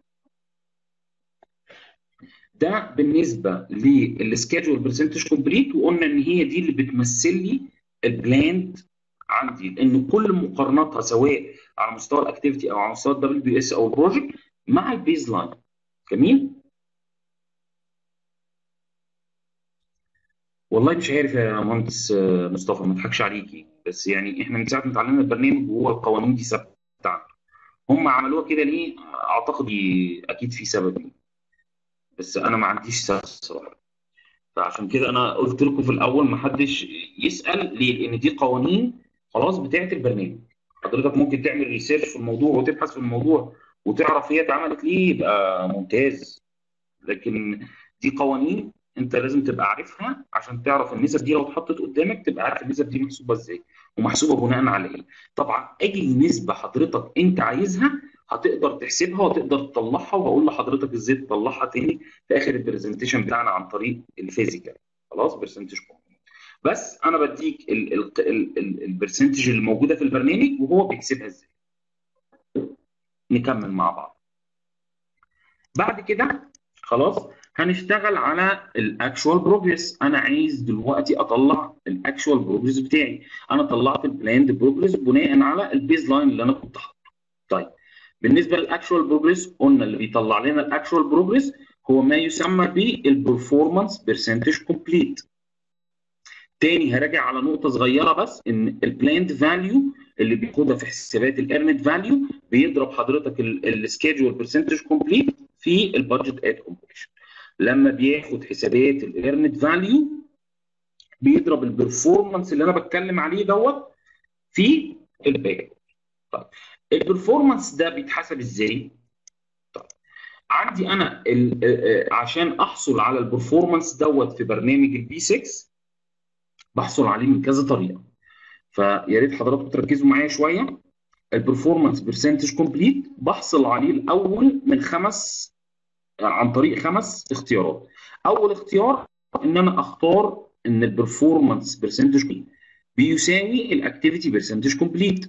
A: ده بالنسبه للسكيدجول برسنتج كومبليت وقلنا ان هي دي اللي بتمثل لي البلاند عندي لان كل مقارناتها سواء على مستوى الاكتيفيتي او على مستوى الدبليو بي اس او البروجكت مع البيز لاين جميل والله مش عارف يا مهندس مصطفى ما اضحكش عليكي بس يعني احنا من ساعه ما اتعلمنا البرنامج وهو القوانين دي ثابته عنده هم عملوها كده ليه؟ اعتقد اكيد في سبب ليه بس انا ما عنديش سبب الصراحه فعشان كده انا قلت لكم في الاول ما حدش يسال ليه؟ لان دي قوانين خلاص بتاعت البرنامج حضرتك ممكن تعمل ريسيرش في الموضوع وتبحث في الموضوع وتعرف هي اتعملت ليه يبقى ممتاز لكن دي قوانين انت لازم تبقى عارفها عشان تعرف النسب دي لو اتحطت قدامك تبقى عارف النسب دي محسوبه ازاي ومحسوبه بناء على ايه طبعا اي نسبه حضرتك انت عايزها هتقدر تحسبها وتقدر تطلعها وهقول لحضرتك ازاي تطلعها تاني في اخر البرزنتيشن بتاعنا عن طريق الفيزيكال خلاص برسنتج بس انا بديك البرسنتج اللي موجوده في البرنامج وهو بيحسبها ازاي نكمل مع بعض بعد كده خلاص هنشتغل على الاكشوال بروجريس انا عايز دلوقتي اطلع الاكشوال بروجريس بتاعي انا طلعت البلاند بروجريس بناء على البيز لاين اللي انا كنت حاطه طيب بالنسبه للاكشوال بروجريس قلنا اللي بيطلع لنا الاكشوال بروجريس هو ما يسمى بالبرفورمانس برسنتج كومبليت تاني هراجع على نقطه صغيره بس ان البلاند فاليو اللي بياخدها في حسابات الايرنت فاليو بيضرب حضرتك السكيدجول برسنتج كومبليت في البادجت ات كومبليشن لما بياخد حسابات الايرنت فاليو بيضرب البرفورمانس اللي انا بتكلم عليه دوت في الباك طيب البرفورمانس ده بيتحسب ازاي؟ طيب عندي انا عشان احصل على البرفورمانس دوت في برنامج البي 6 بحصل عليه من كذا طريقه فيا ريت حضراتكم تركزوا معايا شويه البرفورمانس برسنتج كومبليت بحصل عليه الاول من خمس عن طريق خمس اختيارات اول اختيار ان انا اختار ان البرفورمانس برسنتج بيساوي الاكتيفيتي برسنتج كومبليت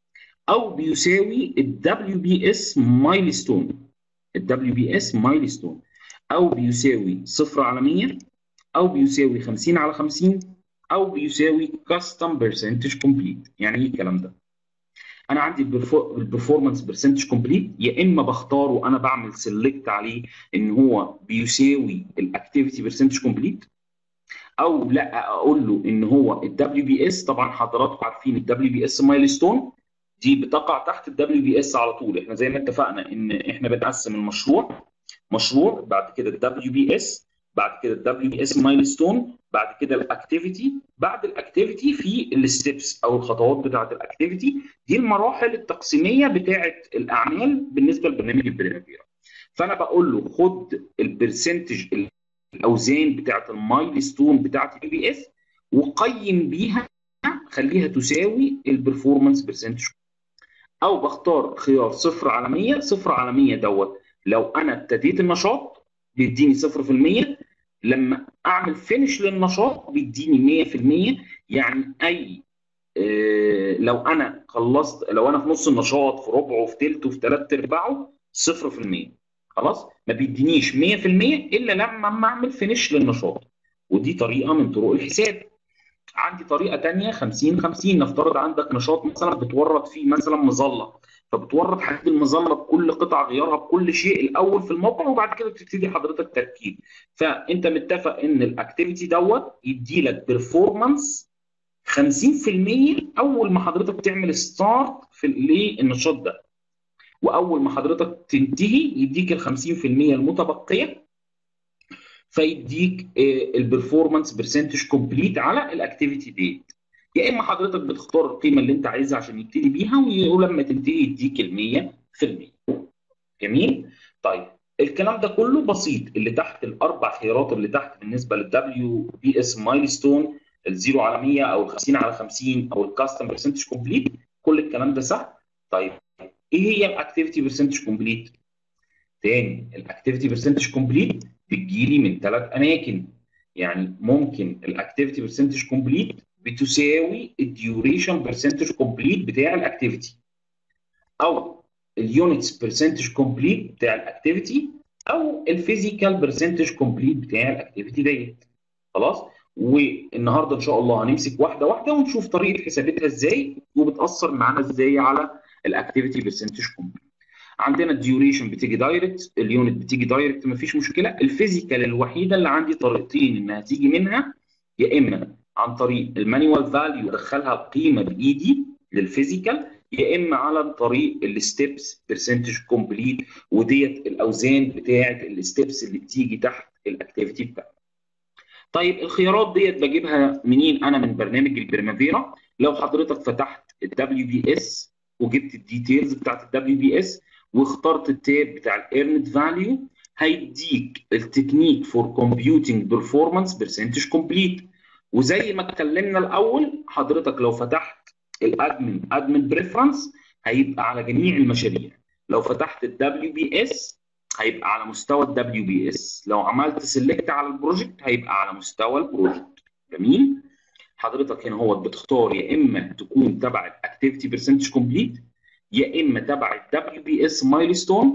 A: او بيساوي الدبليو بي اس مايلستون الدبليو بي اس مايلستون او بيساوي صفر على 100 او بيساوي 50 على 50 او بيساوي كاستم برسنتج كومبليت يعني ايه الكلام ده انا عندي البرفورمانس برسنتج كومبليت يا اما بختاره وانا بعمل سيلكت عليه ان هو بيساوي الاكتيفيتي برسنتج كومبليت او لا اقول له ان هو الدبليو بي اس طبعا حضراتكم عارفين الدبليو بي اس مايلستون دي بتقع تحت الدبليو بي اس على طول احنا زي ما اتفقنا ان احنا بنقسم المشروع مشروع بعد كده الدبليو بي اس بعد كده الدبليو بي اس مايلستون بعد كده الاكتيفيتي بعد الاكتيفيتي في الستبس او الخطوات بتاعه الاكتيفيتي دي المراحل التقسيميه بتاعه الاعمال بالنسبه لبرنامج البريمافيرا فانا بقول له خد البرسنتج الاوزان بتاعه المايلستون بتاعه البي بي اس وقيم بيها خليها تساوي البرفورمانس برسنتج او بختار خيار صفر على 100 صفر على 100 دوت لو انا ابتديت النشاط بيديني 0% لما اعمل فينش للنشاط بيديني 100% يعني اي آه لو انا خلصت لو انا في نص النشاط في ربعه في ثلثه في ثلاث ارباعه 0% خلاص ما بيدينيش 100% الا لما اعمل فينش للنشاط ودي طريقه من طرق الحساب عندي طريقه ثانيه 50 50 نفترض عندك نشاط مثلا بتورط فيه مثلا مظله فبتورط حديد المظله بكل قطع غيارها بكل شيء الاول في الموقع وبعد كده بتبتدي حضرتك تركيب فانت متفق ان الاكتيفيتي دوت يدي لك بيرفورمانس 50% اول ما حضرتك تعمل ستارت في للنشاط ده واول ما حضرتك تنتهي يديك ال 50% المتبقيه فيديك البرفورمانس برسنتج كومبليت على الاكتيفيتي ديت يا اما حضرتك بتختار القيمه اللي انت عايزها عشان يبتدي بيها ولما تنتهي يديك ال 100% جميل طيب الكلام ده كله بسيط اللي تحت الاربع خيارات اللي تحت بالنسبه للدبليو بي اس مايلستون الزيرو على 100 او ال 50 على 50 او الكاستم برسنتج كومبليت كل الكلام ده صح طيب ايه هي الاكتيفيتي برسنتج كومبليت تاني الاكتيفيتي برسنتج كومبليت بتجيلي من ثلاث اماكن يعني ممكن الاكتيفيتي برسنتج كومبليت بتساوي الديوريشن برسنتج كومبليت بتاع الاكتيفيتي او اليونتس برسنتج كومبليت بتاع الاكتيفيتي او الفيزيكال برسنتج كومبليت بتاع الاكتيفيتي ديت خلاص والنهارده ان شاء الله هنمسك واحده واحده ونشوف طريقه حسابتها ازاي وبتاثر معانا ازاي على الاكتيفيتي برسنتج كومبليت عندنا الديوريشن بتيجي دايركت اليونت بتيجي دايركت مفيش مشكله الفيزيكال الوحيده اللي عندي طريقتين انها تيجي منها يا اما عن طريق المانيوال فاليو ادخلها القيمه بايدي للفيزيكال يا اما على طريق الستبس برسنتج كومبليت وديت الاوزان بتاعه الستبس اللي بتيجي تحت الاكتيفيتي بتاعتي. طيب الخيارات ديت بجيبها منين انا من برنامج البريمافيرا لو حضرتك فتحت الدبليو بي اس وجبت الديتيلز بتاعت الدبليو بي اس واخترت التاب بتاع الايرنت فاليو هيديك التكنيك فور كومبيوتنج بيرفورمانس برسنتج كومبليت وزي ما اتكلمنا الاول حضرتك لو فتحت الادمن ادمن بريفرنس هيبقى على جميع المشاريع لو فتحت الدبليو بي اس هيبقى على مستوى الدبليو بي اس لو عملت سيلكت على البروجكت هيبقى على مستوى البروجكت جميل حضرتك هنا هو بتختار يا اما تكون تبع الاكتيفيتي برسنتج كومبليت يا اما تبع الدبليو بي اس مايلستون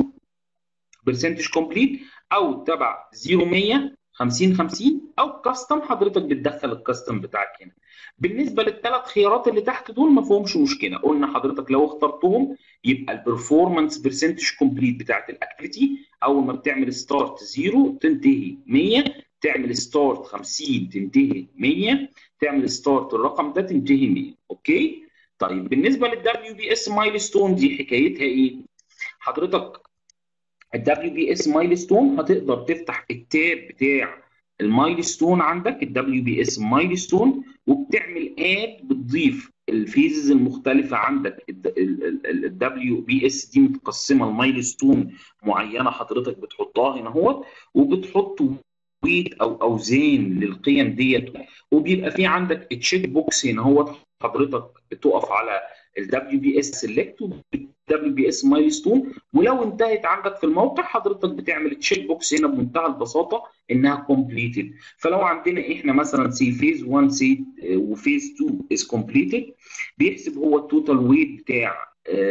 A: برسنتج كومبليت او تبع 0 100 50 50 او كاستم حضرتك بتدخل الكاستم بتاعك هنا بالنسبه للثلاث خيارات اللي تحت دول ما فيهمش مشكله قلنا حضرتك لو اخترتهم يبقى البرفورمانس برسنتج كومبليت بتاعت الاكتيفيتي اول ما بتعمل ستارت 0 تنتهي 100 تعمل ستارت 50 تنتهي 100 تعمل ستارت الرقم ده تنتهي 100 اوكي طيب بالنسبه للدبليو بي اس مايلستون دي حكايتها ايه حضرتك الدبليو بي اس مايلستون هتقدر تفتح التاب بتاع المايلستون عندك الدبليو بي اس مايلستون وبتعمل اد بتضيف الفيزز المختلفه عندك الدبليو بي اس دي متقسمه المايلستون معينه حضرتك بتحطها هنا اهوت وبتحط ويت او اوزان للقيم ديت وبيبقى في عندك تشيك بوكس هنا اهوت حضرتك بتقف على الدبليو بي اس سيلكت والدبليو بي اس مايلستون ولو انتهت عندك في الموقع حضرتك بتعمل تشيك بوكس هنا بمنتهى البساطه انها كومبليتد فلو عندنا احنا مثلا سي فيز 1 سي وفيز 2 از كومبليتد بيحسب هو التوتال ويت بتاع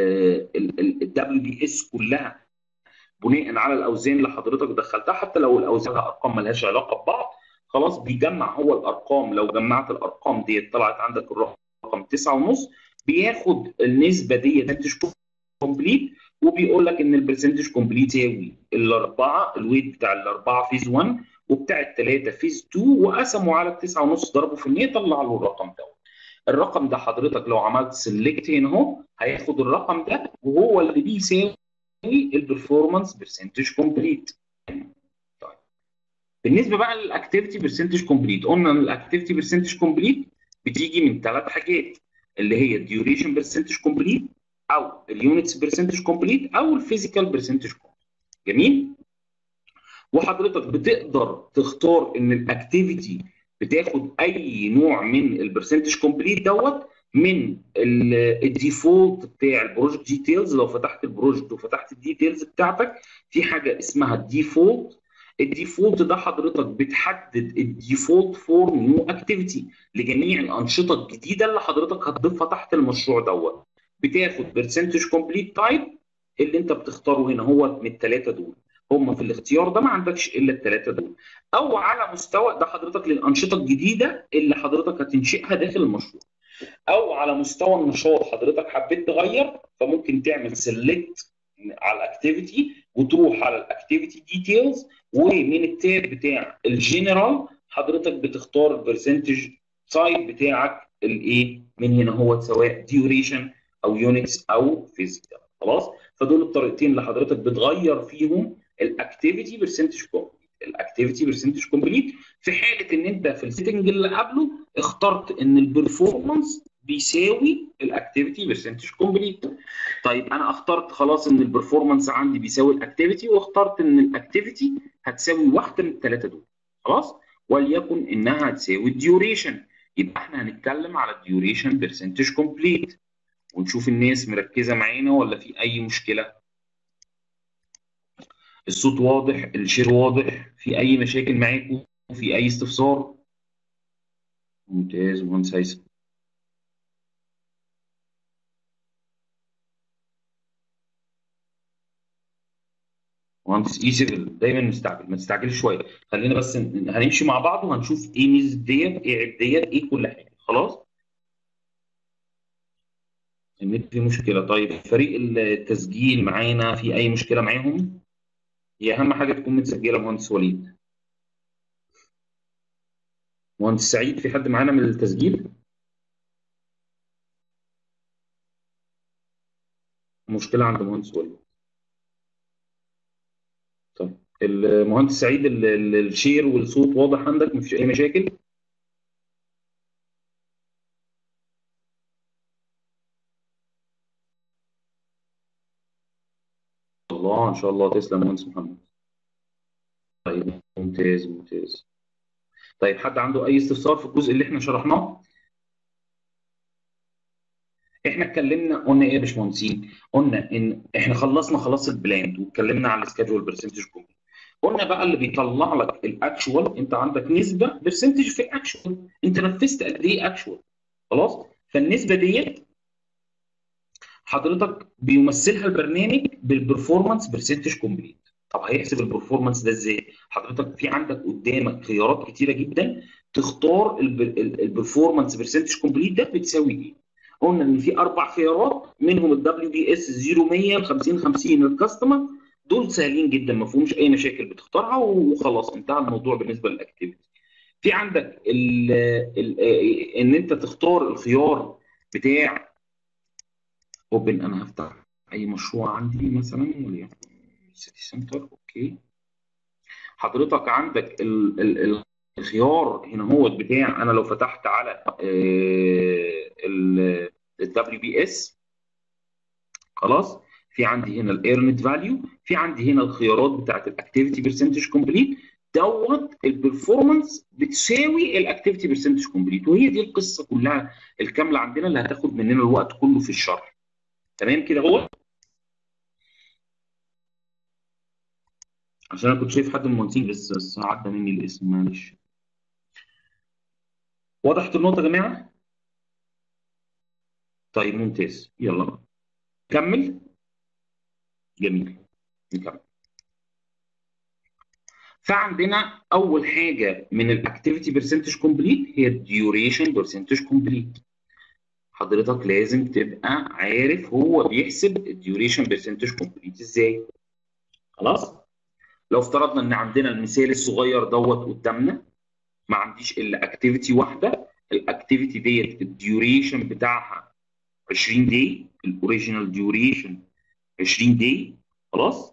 A: الدبليو بي اس كلها بناء على الاوزان اللي حضرتك دخلتها حتى لو الاوزان ارقام مالهاش علاقه ببعض خلاص بيجمع هو الارقام لو جمعت الارقام ديت طلعت عندك الرقم 9.5 بياخد النسبه دي برسنتج كومبليت وبيقول لك ان البرسنتج كومبليت يساوي الاربعه الويت بتاع الاربعه فيز 1 وبتاع الثلاثه فيز 2 وقسموا على التسعه ونص ضربوا في المية طلع له الرقم ده الرقم ده حضرتك لو عملت سيلكت هنا اهو هياخد الرقم ده وهو اللي بيساوي البرفورمانس برسنتج كومبليت طيب بالنسبه بقى للاكتيفيتي برسنتج كومبليت قلنا ان الاكتيفيتي برسنتج كومبليت بتيجي من ثلاث حاجات اللي هي الديوريشن برسنتج كومبليت او اليونتس برسنتج كومبليت او الفيزيكال برسنتج كومبليت جميل وحضرتك بتقدر تختار ان الاكتيفيتي بتاخد اي نوع من البرسنتج كومبليت دوت من الديفولت بتاع البروجكت ديتيلز لو فتحت البروجكت وفتحت الديتيلز بتاعتك في حاجه اسمها الديفولت الديفولت ده حضرتك بتحدد الديفولت فور نيو اكتيفيتي لجميع الانشطه الجديده اللي حضرتك هتضيفها تحت المشروع دوت بتاخد برسنتج كومبليت تايب اللي انت بتختاره هنا هو من الثلاثه دول هم في الاختيار ده ما عندكش الا الثلاثه دول او على مستوى ده حضرتك للانشطه الجديده اللي حضرتك هتنشئها داخل المشروع او على مستوى النشاط حضرتك حبيت تغير فممكن تعمل سيلكت على الاكتيفيتي وتروح على الاكتيفيتي ديتيلز ومن التاب بتاع الجنرال حضرتك بتختار البرسنتج سايد بتاعك الايه من هنا هو سواء ديوريشن او يونتس او فيزيكال خلاص فدول الطريقتين اللي حضرتك بتغير فيهم الاكتيفيتي برسنتج كومبليت الاكتيفيتي برسنتج كومبليت في حاله ان انت في السيتنج اللي قبله اخترت ان البرفورمانس بيساوي الاكتيفيتي برسنتج كومبليت طيب انا اخترت خلاص ان البرفورمانس عندي بيساوي الاكتيفيتي واخترت ان الاكتيفيتي هتساوي واحده من الثلاثه دول خلاص وليكن انها هتساوي الديوريشن يبقى احنا هنتكلم على الديوريشن برسنتج كومبليت ونشوف الناس مركزه معانا ولا في اي مشكله الصوت واضح الشير واضح في اي مشاكل معاكم في اي استفسار ممتاز مهندس هيثم مهندس اي 7 دايما مستعجل ما تستعجلش شويه خلينا بس هنمشي مع بعض وهنشوف ايه ميزه ديت ايه عيب ديت ايه كل حاجه خلاص النت في مشكله طيب فريق التسجيل معانا في اي مشكله معاهم هي اهم حاجه تكون متسجله مهندس وليد مهندس سعيد في حد معانا من التسجيل مشكله عند مهندس وليد طيب المهندس سعيد الشير والصوت واضح عندك مفيش اي مشاكل الله ان شاء الله تسلم مهندس محمد طيب ممتاز ممتاز طيب حد عنده اي استفسار في الجزء اللي احنا شرحناه احنا اتكلمنا قلنا ايه يا باشمهندسين قلنا ان احنا خلصنا خلاص البلاند واتكلمنا على السكادجول برسنتج كومبليت قلنا بقى اللي بيطلع لك الاكشوال انت عندك نسبه برسنتج في الاكشوال انت نفذت قد ايه اكشوال خلاص فالنسبه ديت حضرتك بيمثلها البرنامج بالبرفورمانس برسنتج كومبليت طب هيحسب البرفورمانس ده ازاي حضرتك في عندك قدامك خيارات كتيره جدا تختار البرفورمانس برسنتج كومبليت ده بتساوي ايه قلنا ان في اربع خيارات منهم الدبليو بي اس 0100 50 50 الكاستمر دول سهلين جدا ما فيهمش اي مشاكل بتختارها وخلاص انتهى الموضوع بالنسبه للاكتيفيتي في عندك ال ال ان انت تختار الخيار بتاع اوبن انا هفتح اي مشروع عندي مثلا وليكن سيتي سنتر اوكي حضرتك عندك ال ال الخيار هنا هو بتاع انا لو فتحت على الدبليو بي اس خلاص في عندي هنا الايرنت فاليو في عندي هنا الخيارات بتاعت الاكتيفيتي برسنتج كومبليت دوت البرفورمانس بتساوي الاكتيفيتي برسنتج كومبليت وهي دي القصه كلها الكامله عندنا اللي هتاخد مننا الوقت كله في الشرح تمام كده هو عشان انا كنت شايف حد من المهندسين بس بس عدى مني الاسم معلش وضحت النقطه يا جماعه طيب ممتاز يلا بقى كمل جميل نكمل فعندنا اول حاجه من الاكتيفيتي برسنتج كومبليت هي الديوريشن برسنتج كومبليت حضرتك لازم تبقى عارف هو بيحسب الديوريشن برسنتج كومبليت ازاي خلاص لو افترضنا ان عندنا المثال الصغير دوت قدامنا ما عنديش الا اكتيفيتي واحده الاكتيفيتي ديت الديوريشن بتاعها 20 دي الاوريجينال ديوريشن 20 دي خلاص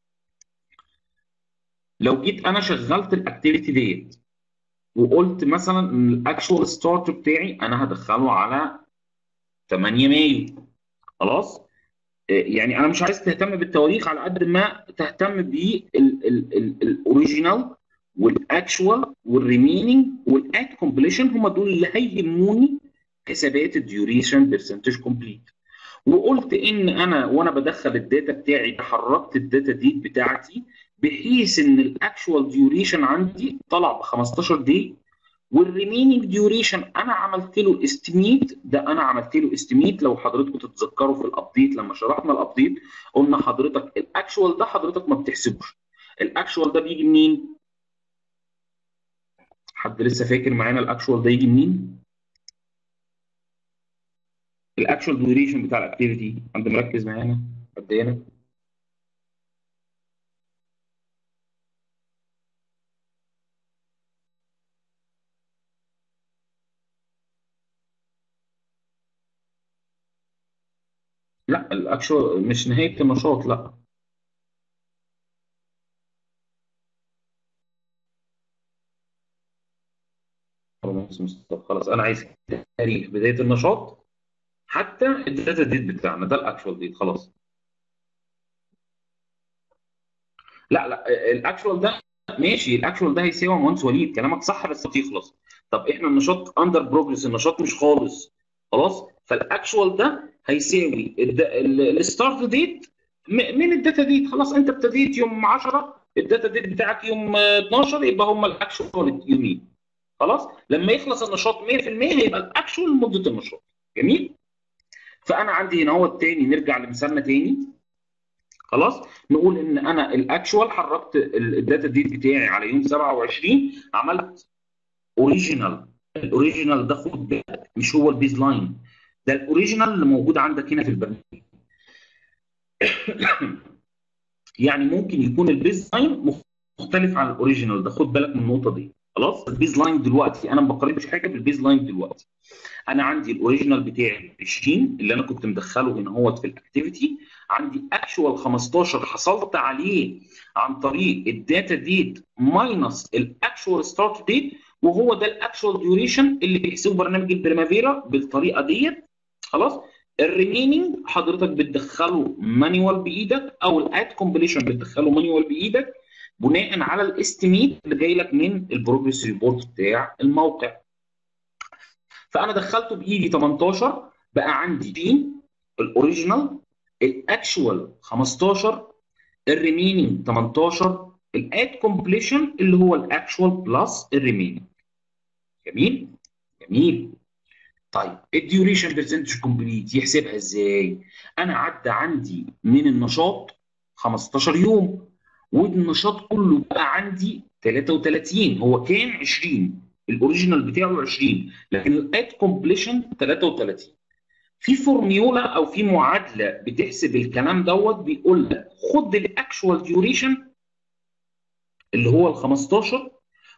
A: لو جيت انا شغلت الاكتيفيتي ديت وقلت مثلا ان الاكشوال ستارت بتاعي انا هدخله على 8 مايو خلاص يعني انا مش عايز تهتم بالتواريخ على قد ما تهتم بالاوريجينال والاكشوال والريميننج والات كومبليشن هم دول اللي هيهموني حسابات الديوريشن برسنتج كومبليت وقلت ان انا وانا بدخل الداتا بتاعي حركت الداتا ديت بتاعتي بحيث ان الاكشوال ديوريشن عندي طلع ب 15 دي والريميننج ديوريشن انا عملت له استيميت ده انا عملت له استيميت لو حضرتكم تتذكروا في الابديت لما شرحنا الابديت قلنا حضرتك الاكشوال ده حضرتك ما بتحسبوش الاكشوال ده بيجي منين؟ حد لسه فاكر معانا الاكشوال ده يجي منين؟ الاكشوال ديوريشن بتاع الاكتيفيتي حد مركز معانا قد ايه لا الاكشوال مش نهايه النشاط لا خلاص انا عايز تاريخ بدايه النشاط حتى الداتا ديت بتاعنا ده الاكشوال ديت خلاص لا لا الاكشوال ده ماشي الاكشوال ده هيساوي مهندس وليد كلامك صح بس بتخلص طب احنا النشاط اندر بروجرس النشاط مش خالص خلاص فالاكشوال ده هيساوي الستارت ديت من الداتا ديت خلاص انت ابتديت يوم 10 الداتا ديت بتاعك يوم 12 يبقى هم الاكشوال يومين خلاص لما يخلص النشاط 100% هيبقى الاكشوال لمده النشاط جميل فانا عندي هنا هو التاني نرجع لمثالنا تاني خلاص نقول ان انا الاكشوال حركت الداتا ديت بتاعي على يوم 27 عملت اوريجينال الاوريجينال ده خد بالك مش هو البيز لاين ده الاوريجينال اللي موجود عندك هنا في البرنامج يعني ممكن يكون البيز لاين مختلف عن الاوريجينال ده خد بالك من النقطه دي خلاص البيز لاين دلوقتي انا ما بقارنش حاجه بالبيز لاين دلوقتي انا عندي الاوريجينال بتاعي 20 اللي انا كنت مدخله هنا هو في الاكتيفيتي عندي اكشوال 15 حصلت عليه عن طريق الداتا ديت ماينس الاكشوال ستارت ديت وهو ده الاكشوال ديوريشن اللي بيحسبه برنامج البريمافيرا بالطريقه ديت خلاص الريميننج حضرتك بتدخله مانيوال بايدك او الاد كومبليشن بتدخله مانيوال بايدك بناء على الاستيميت اللي جاي لك من البروجرس ريبورت بتاع الموقع فانا دخلته بايدي 18 بقى عندي بين الاوريجينال الاكشوال 15 الريميننج 18 الاد كومبليشن اللي هو الاكشوال بلس الريميننج جميل جميل طيب الديوريشن برسنتج كومبليت يحسبها ازاي انا عدى عندي من النشاط 15 يوم والنشاط كله بقى عندي 33 هو كان 20 الاوريجينال بتاعه 20 لكن الاد كومبليشن 33 في فورميولا او في معادله بتحسب الكلام دوت بيقول لك خد الاكشوال ديوريشن اللي هو ال 15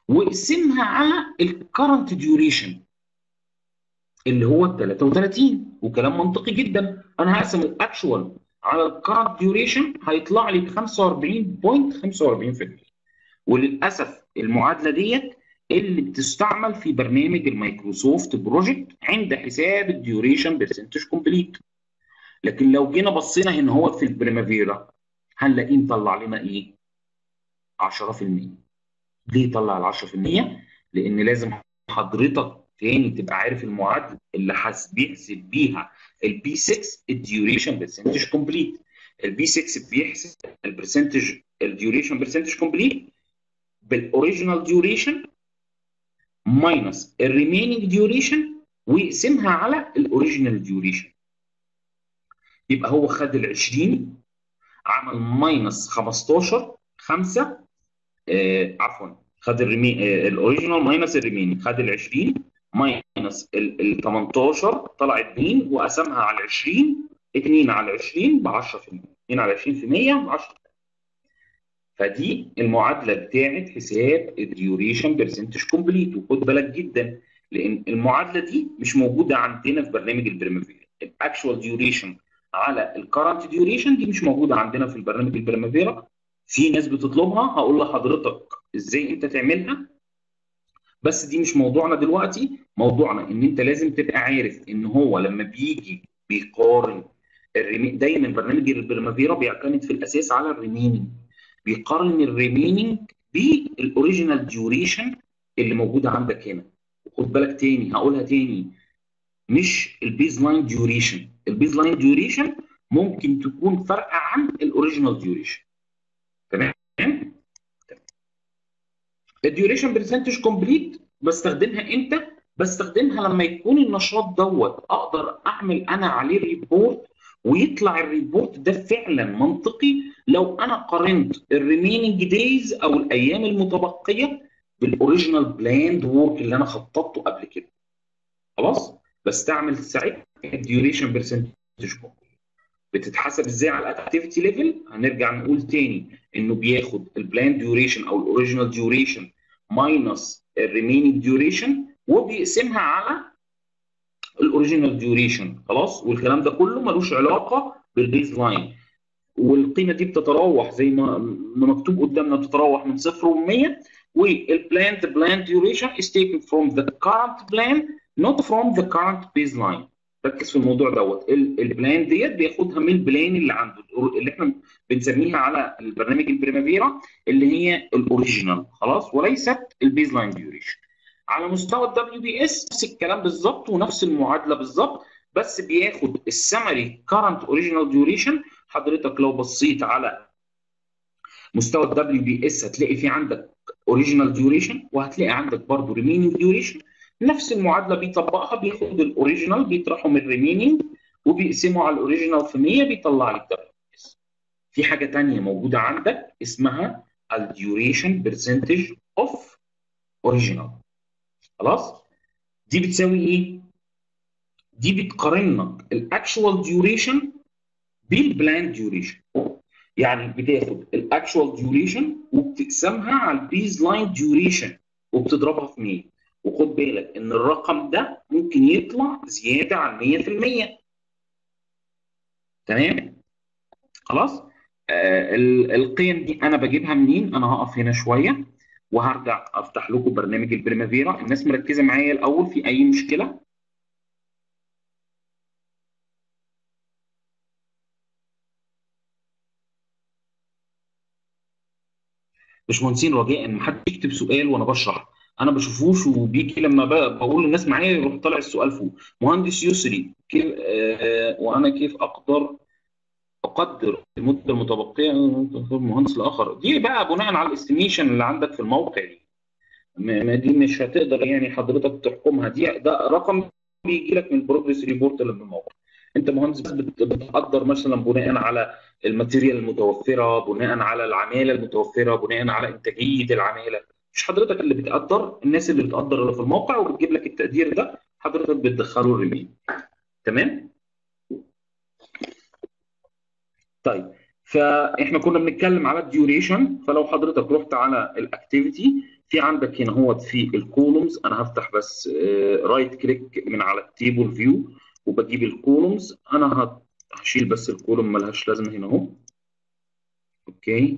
A: واقسمها على الكرنت ديوريشن اللي هو ال 33 وكلام منطقي جدا انا هقسم الاكشوال على الكرنت ديوريشن هيطلع لي ب 45.45% وللاسف المعادله ديت اللي بتستعمل في برنامج المايكروسوفت بروجكت عند حساب الديوريشن برسنتج كومبليت لكن لو جينا بصينا هنا هو في البريمافيرا هنلاقيه مطلع لنا ايه 10% ليه طلع ال 10% لان لازم حضرتك تاني تبقى عارف المعادله اللي بيحسب بيها البي 6 الديوريشن برسنتج كومبليت البي 6 بيحسب البرسنتج الديوريشن برسنتج كومبليت بالاوريجينال ديوريشن ماينس الريميننج ديوريشن ويقسمها على الاوريجينال ديوريشن يبقى هو خد ال 20 عمل ماينس 15 5 آه عفوا خد الريمين آه الاوريجينال ماينس الريميننج خد ال 20 ماينس ال 18 طلع 2 وقسمها على 20 2 على 20 ب 10% 2 على 20% ب 10 فدي المعادله بتاعت حساب الديوريشن برسنتج كومبليت وخد بالك جدا لان المعادله دي مش موجوده عندنا في برنامج البريمافيرا الاكشوال ديوريشن على الكرنت ديوريشن دي مش موجوده عندنا في البرنامج البريمافيرا في ناس بتطلبها هقول لحضرتك ازاي انت تعملها بس دي مش موضوعنا دلوقتي موضوعنا ان انت لازم تبقى عارف ان هو لما بيجي بيقارن الريمي... دايما برنامج البريمافيرا بيعتمد في الاساس على الريميننج بيقارن الريميننج بالاوريجينال ديوريشن اللي موجوده عندك هنا وخد بالك تاني هقولها تاني مش البيز لاين ديوريشن البيز لاين ديوريشن ممكن تكون فارقه عن الاوريجينال ديوريشن تمام الديوريشن برسنتج كومبليت بستخدمها امتى بستخدمها لما يكون النشاط دوت اقدر اعمل انا عليه ريبورت ويطلع الريبورت ده فعلا منطقي لو انا قارنت الريميننج دايز او الايام المتبقيه بالاوريجينال بلاند وورك اللي انا خططته قبل كده خلاص بستعمل ساعتها الديوريشن برسنتج بتتحسب ازاي على الاكتيفيتي ليفل هنرجع نقول تاني انه بياخد البلاند ديوريشن او الاوريجينال ديوريشن ماينس الريميننج ديوريشن وبيقسمها على الاوريجينال ديوريشن خلاص والكلام ده كله ملوش علاقه بالبيز لاين والقيمه دي بتتراوح زي ما مكتوب قدامنا بتتراوح من 0 و 100 والبلاند بلاند ديوريشن is taken from the current plan not from the current baseline ركز في الموضوع دوت البلان ديت بياخدها من البلان اللي عنده اللي احنا بنسميها على البرنامج البريمافيرا اللي هي الاوريجينال خلاص وليست البيز لاين ديوريشن على مستوى الدبليو بي اس نفس الكلام بالظبط ونفس المعادله بالظبط بس بياخد السمري كارنت اوريجينال ديوريشن حضرتك لو بصيت على مستوى الدبليو بي اس هتلاقي في عندك اوريجينال ديوريشن وهتلاقي عندك برضه ريميننج ديوريشن نفس المعادله بيطبقها بياخد الاوريجينال بيطرحه من الريميننج وبيقسمه على الاوريجينال في 100 بيطلع لك الدبليو بي اس في حاجه ثانيه موجوده عندك اسمها الديوريشن برسنتج اوف اوريجينال خلاص دي بتساوي ايه دي بتقارن لك الاكشوال ديوريشن بالبلان ديوريشن يعني بتاخد الاكشوال ديوريشن وبتقسمها على البيز لاين ديوريشن وبتضربها في 100 وخد بالك ان الرقم ده ممكن يطلع زياده عن 100% تمام خلاص آه القيم دي انا بجيبها منين انا هقف هنا شويه وهرجع افتح لكم برنامج البريمافيرا الناس مركزه معايا الاول في اي مشكله باشمهندسين رجاء ما حد يكتب سؤال وانا بشرح انا بشوفوش وبيجي لما بقول للناس معايا يروح طالع السؤال فوق مهندس يسري كيف آه وانا كيف اقدر اقدر المده المتبقيه المهندس الاخر دي بقى بناء على الاستيميشن اللي عندك في الموقع دي ما دي مش هتقدر يعني حضرتك تحكمها دي ده رقم بيجي لك من البروجريس ريبورت اللي في الموقع انت مهندس بتقدر مثلا بناء على الماتيريال المتوفره بناء على العماله المتوفره بناء على انتاجيه العماله مش حضرتك اللي بتقدر الناس اللي بتقدر اللي في الموقع وبتجيب لك التقدير ده حضرتك بتدخله الريمين تمام طيب فاحنا كنا بنتكلم على الديوريشن فلو حضرتك رحت على الاكتيفيتي في عندك هنا هو في الكولومز انا هفتح بس رايت كليك من على التيبل فيو وبجيب الكولومز انا هشيل بس الكولوم ملهاش لازمه هنا اهو اوكي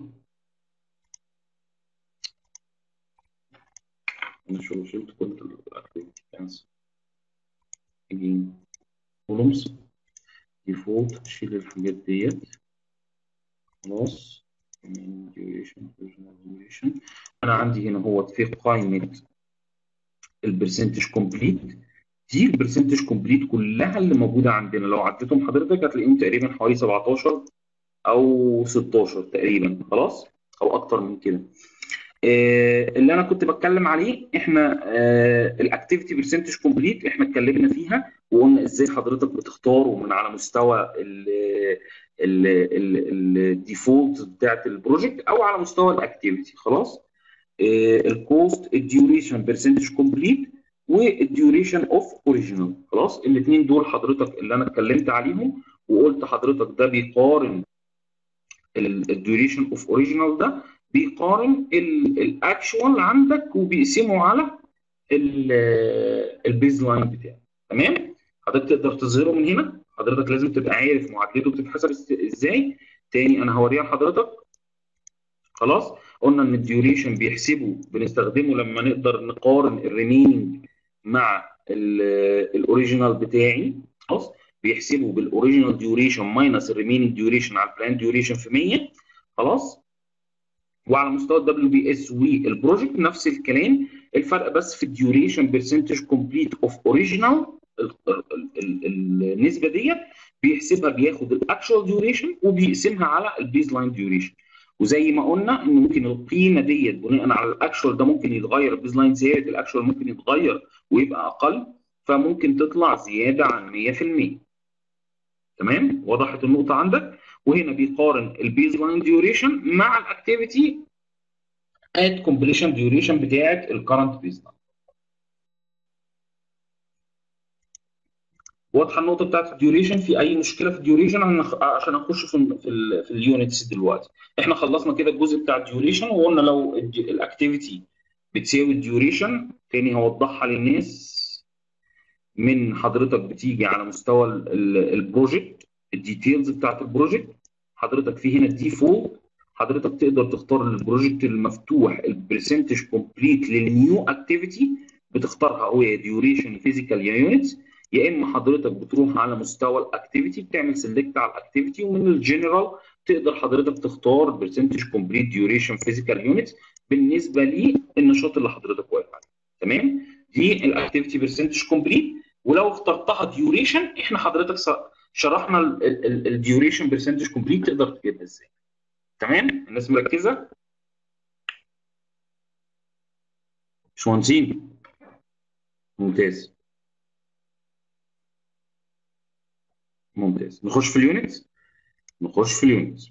A: انا شو شلت كل الاكتيفيتي كانسل اجين كولومز ديفولت شيل الحاجات ديت خلاص duration duration انا عندي هنا هو في قائمه البرسنتج كومبليت دي البرسنتج كومبليت كلها اللي موجوده عندنا لو عديتهم حضرتك هتلاقيهم تقريبا حوالي 17 او 16 تقريبا خلاص او اكتر من كده آه اللي انا كنت بتكلم عليه احنا آه الاكتيفيتي برسنتج كومبليت احنا اتكلمنا فيها وقلنا ازاي حضرتك بتختاره من على مستوى الديفولت بتاعت البروجكت او على مستوى الاكتيفيتي خلاص الكوست الديوريشن برسنتج كومبليت والديوريشن اوف اوريجينال خلاص الاثنين دول حضرتك اللي انا اتكلمت عليهم وقلت حضرتك ده بيقارن الديوريشن اوف اوريجينال ده بيقارن الاكشوال عندك وبيقسمه على البيز لاين بتاعك تمام حضرتك تقدر تظهره من هنا حضرتك لازم تبقى عارف معادلته بتتحسب ازاي تاني انا هوريها لحضرتك خلاص قلنا ان الديوريشن بيحسبه بنستخدمه لما نقدر نقارن الريميننج مع الاوريجينال بتاعي خلاص بيحسبه بالاوريجينال ديوريشن ماينس الريميننج ديوريشن على البلان ديوريشن في 100 خلاص وعلى مستوى الدبليو بي اس والبروجكت نفس الكلام الفرق بس في الديوريشن برسنتج كومبليت اوف اوريجينال النسبه ديت بيحسبها بياخد الاكشوال ديوريشن وبيقسمها على البيز لاين ديوريشن وزي ما قلنا ان ممكن القيمه ديت بناء على الاكشوال ده ممكن يتغير البيز لاين ثابت الاكشوال ممكن يتغير ويبقى اقل فممكن تطلع زياده عن 100% تمام وضحت النقطه عندك وهنا بيقارن البيز لاين ديوريشن مع الاكتيفيتي ات كومبليشن ديوريشن بتاعت الكرنت بيز لاين واضحه النقطه بتاعت الديوريشن في اي مشكله في الديوريشن عشان اخش في ال في, ال في اليونتس دلوقتي احنا خلصنا كده الجزء بتاع الديوريشن وقلنا لو الاكتيفيتي بتساوي الديوريشن تاني هوضحها للناس من حضرتك بتيجي على مستوى البروجكت الديتيلز بتاعت البروجكت حضرتك في هنا الديفولت حضرتك تقدر تختار البروجكت المفتوح البرسنتج كومبليت للنيو اكتيفيتي بتختارها هو يا ديوريشن فيزيكال يا يونتس يا اما حضرتك بتروح على مستوى الاكتيفيتي بتعمل سيلكت على الاكتيفيتي ومن الجنرال تقدر حضرتك تختار برسنتج كومبليت ديوريشن فيزيكال يونتس بالنسبه للنشاط اللي حضرتك واقف عليه تمام دي الاكتيفيتي برسنتج كومبليت ولو اخترتها ديوريشن احنا حضرتك شرحنا الديوريشن برسنتج كومبليت تقدر تجيبها ازاي تمام الناس مركزه باشمهندسين ممتاز ممتاز نخش في اليونتس نخش في اليونتس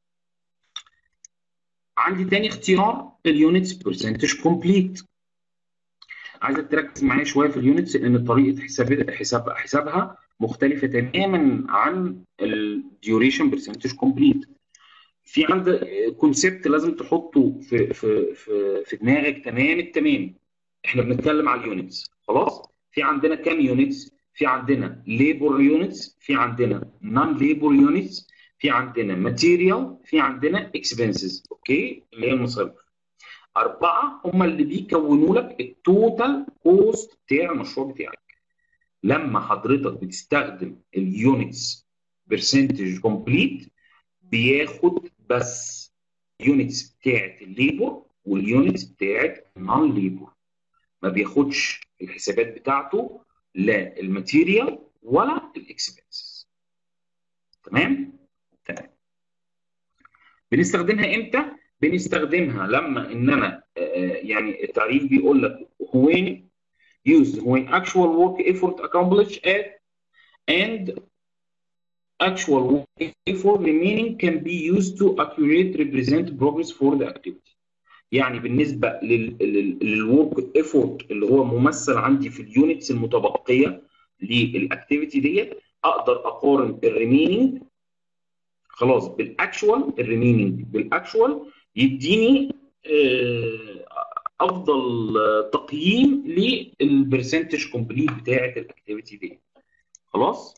A: عندي تاني اختيار اليونتس برسنتج كومبليت عايزك تركز معايا شويه في اليونتس لان طريقه حساب حساب حسابها مختلفه تماما عن الديوريشن برسنتج كومبليت في عندك كونسيبت لازم تحطه في في في في دماغك تمام التمام احنا بنتكلم على اليونتس خلاص في عندنا كام يونتس في عندنا ليبر يونتس في عندنا نون ليبر يونتس في عندنا ماتيريال في عندنا اكسبنسز اوكي اللي هي المصاريف اربعه هم اللي بيكونوا لك التوتال كوست بتاع المشروع بتاعك لما حضرتك بتستخدم اليونتس برسنتج كومبليت بياخد بس اليونتس بتاعت الليبر واليونتس بتاعت النون ليبر ما بياخدش الحسابات بتاعته لا الماتيريال ولا الاكسبنسز تمام تمام بنستخدمها امتى بنستخدمها لما ان انا يعني التعريف بيقول لك when used when actual work effort accomplished at and actual work effort remaining can be used to accurately represent progress for the activity يعني بالنسبه للورك ايفورت اللي هو ممثل عندي في اليونتس المتبقيه للاكتيفيتي ديت اقدر اقارن الريميننج خلاص بالاكشوال الريميننج بالاكشوال يديني افضل تقييم للبرسنتج كومبليت بتاعه الاكتيفيتي دي خلاص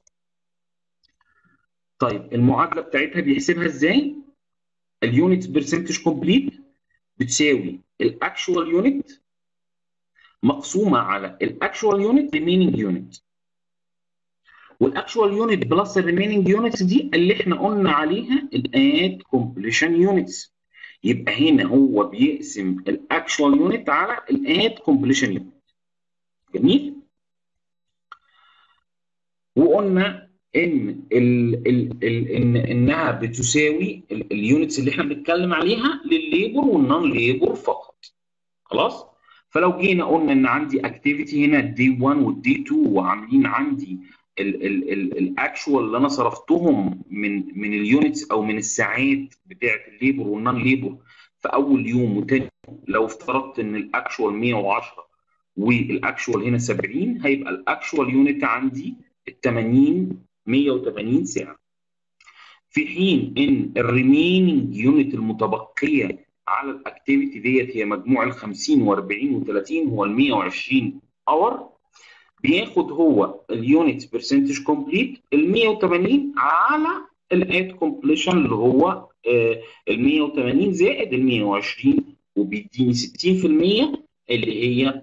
A: طيب المعادله بتاعتها بيحسبها ازاي اليونت برسنتج كومبليت بتساوي الاكشوال يونت مقسومه على الاكشوال يونت ريميننج يونت والاكشوال يونت بلس الريميننج يونتس دي اللي احنا قلنا عليها الاد كومبليشن يونتس يبقى هنا هو بيقسم الاكشوال يونت على الاد كومبليشن يونت جميل وقلنا ان ال ال ال ان انها بتساوي اليونتس اللي احنا بنتكلم عليها للليبر والنون ليبر فقط خلاص فلو جينا قلنا ان عندي اكتيفيتي هنا دي 1 والدي 2 وعاملين عندي الاكشوال اللي انا صرفتهم من من اليونتس او من الساعات بتاعه الليبر والنون ليبر في اول يوم وتاني لو افترضت ان الاكشوال 110 والاكشوال هنا 70 هيبقى الاكشوال يونت عندي ال 80 180 ساعه في حين ان الريميننج يونت المتبقيه على الاكتيفيتي ديت هي مجموع ال 50 و40 و30 هو ال 120 اور بياخد هو اليونت برسنتج كومبليت ال 180 على الاد كومبليشن اللي هو ال 180 زائد ال 120 وبيديني 60% اللي هي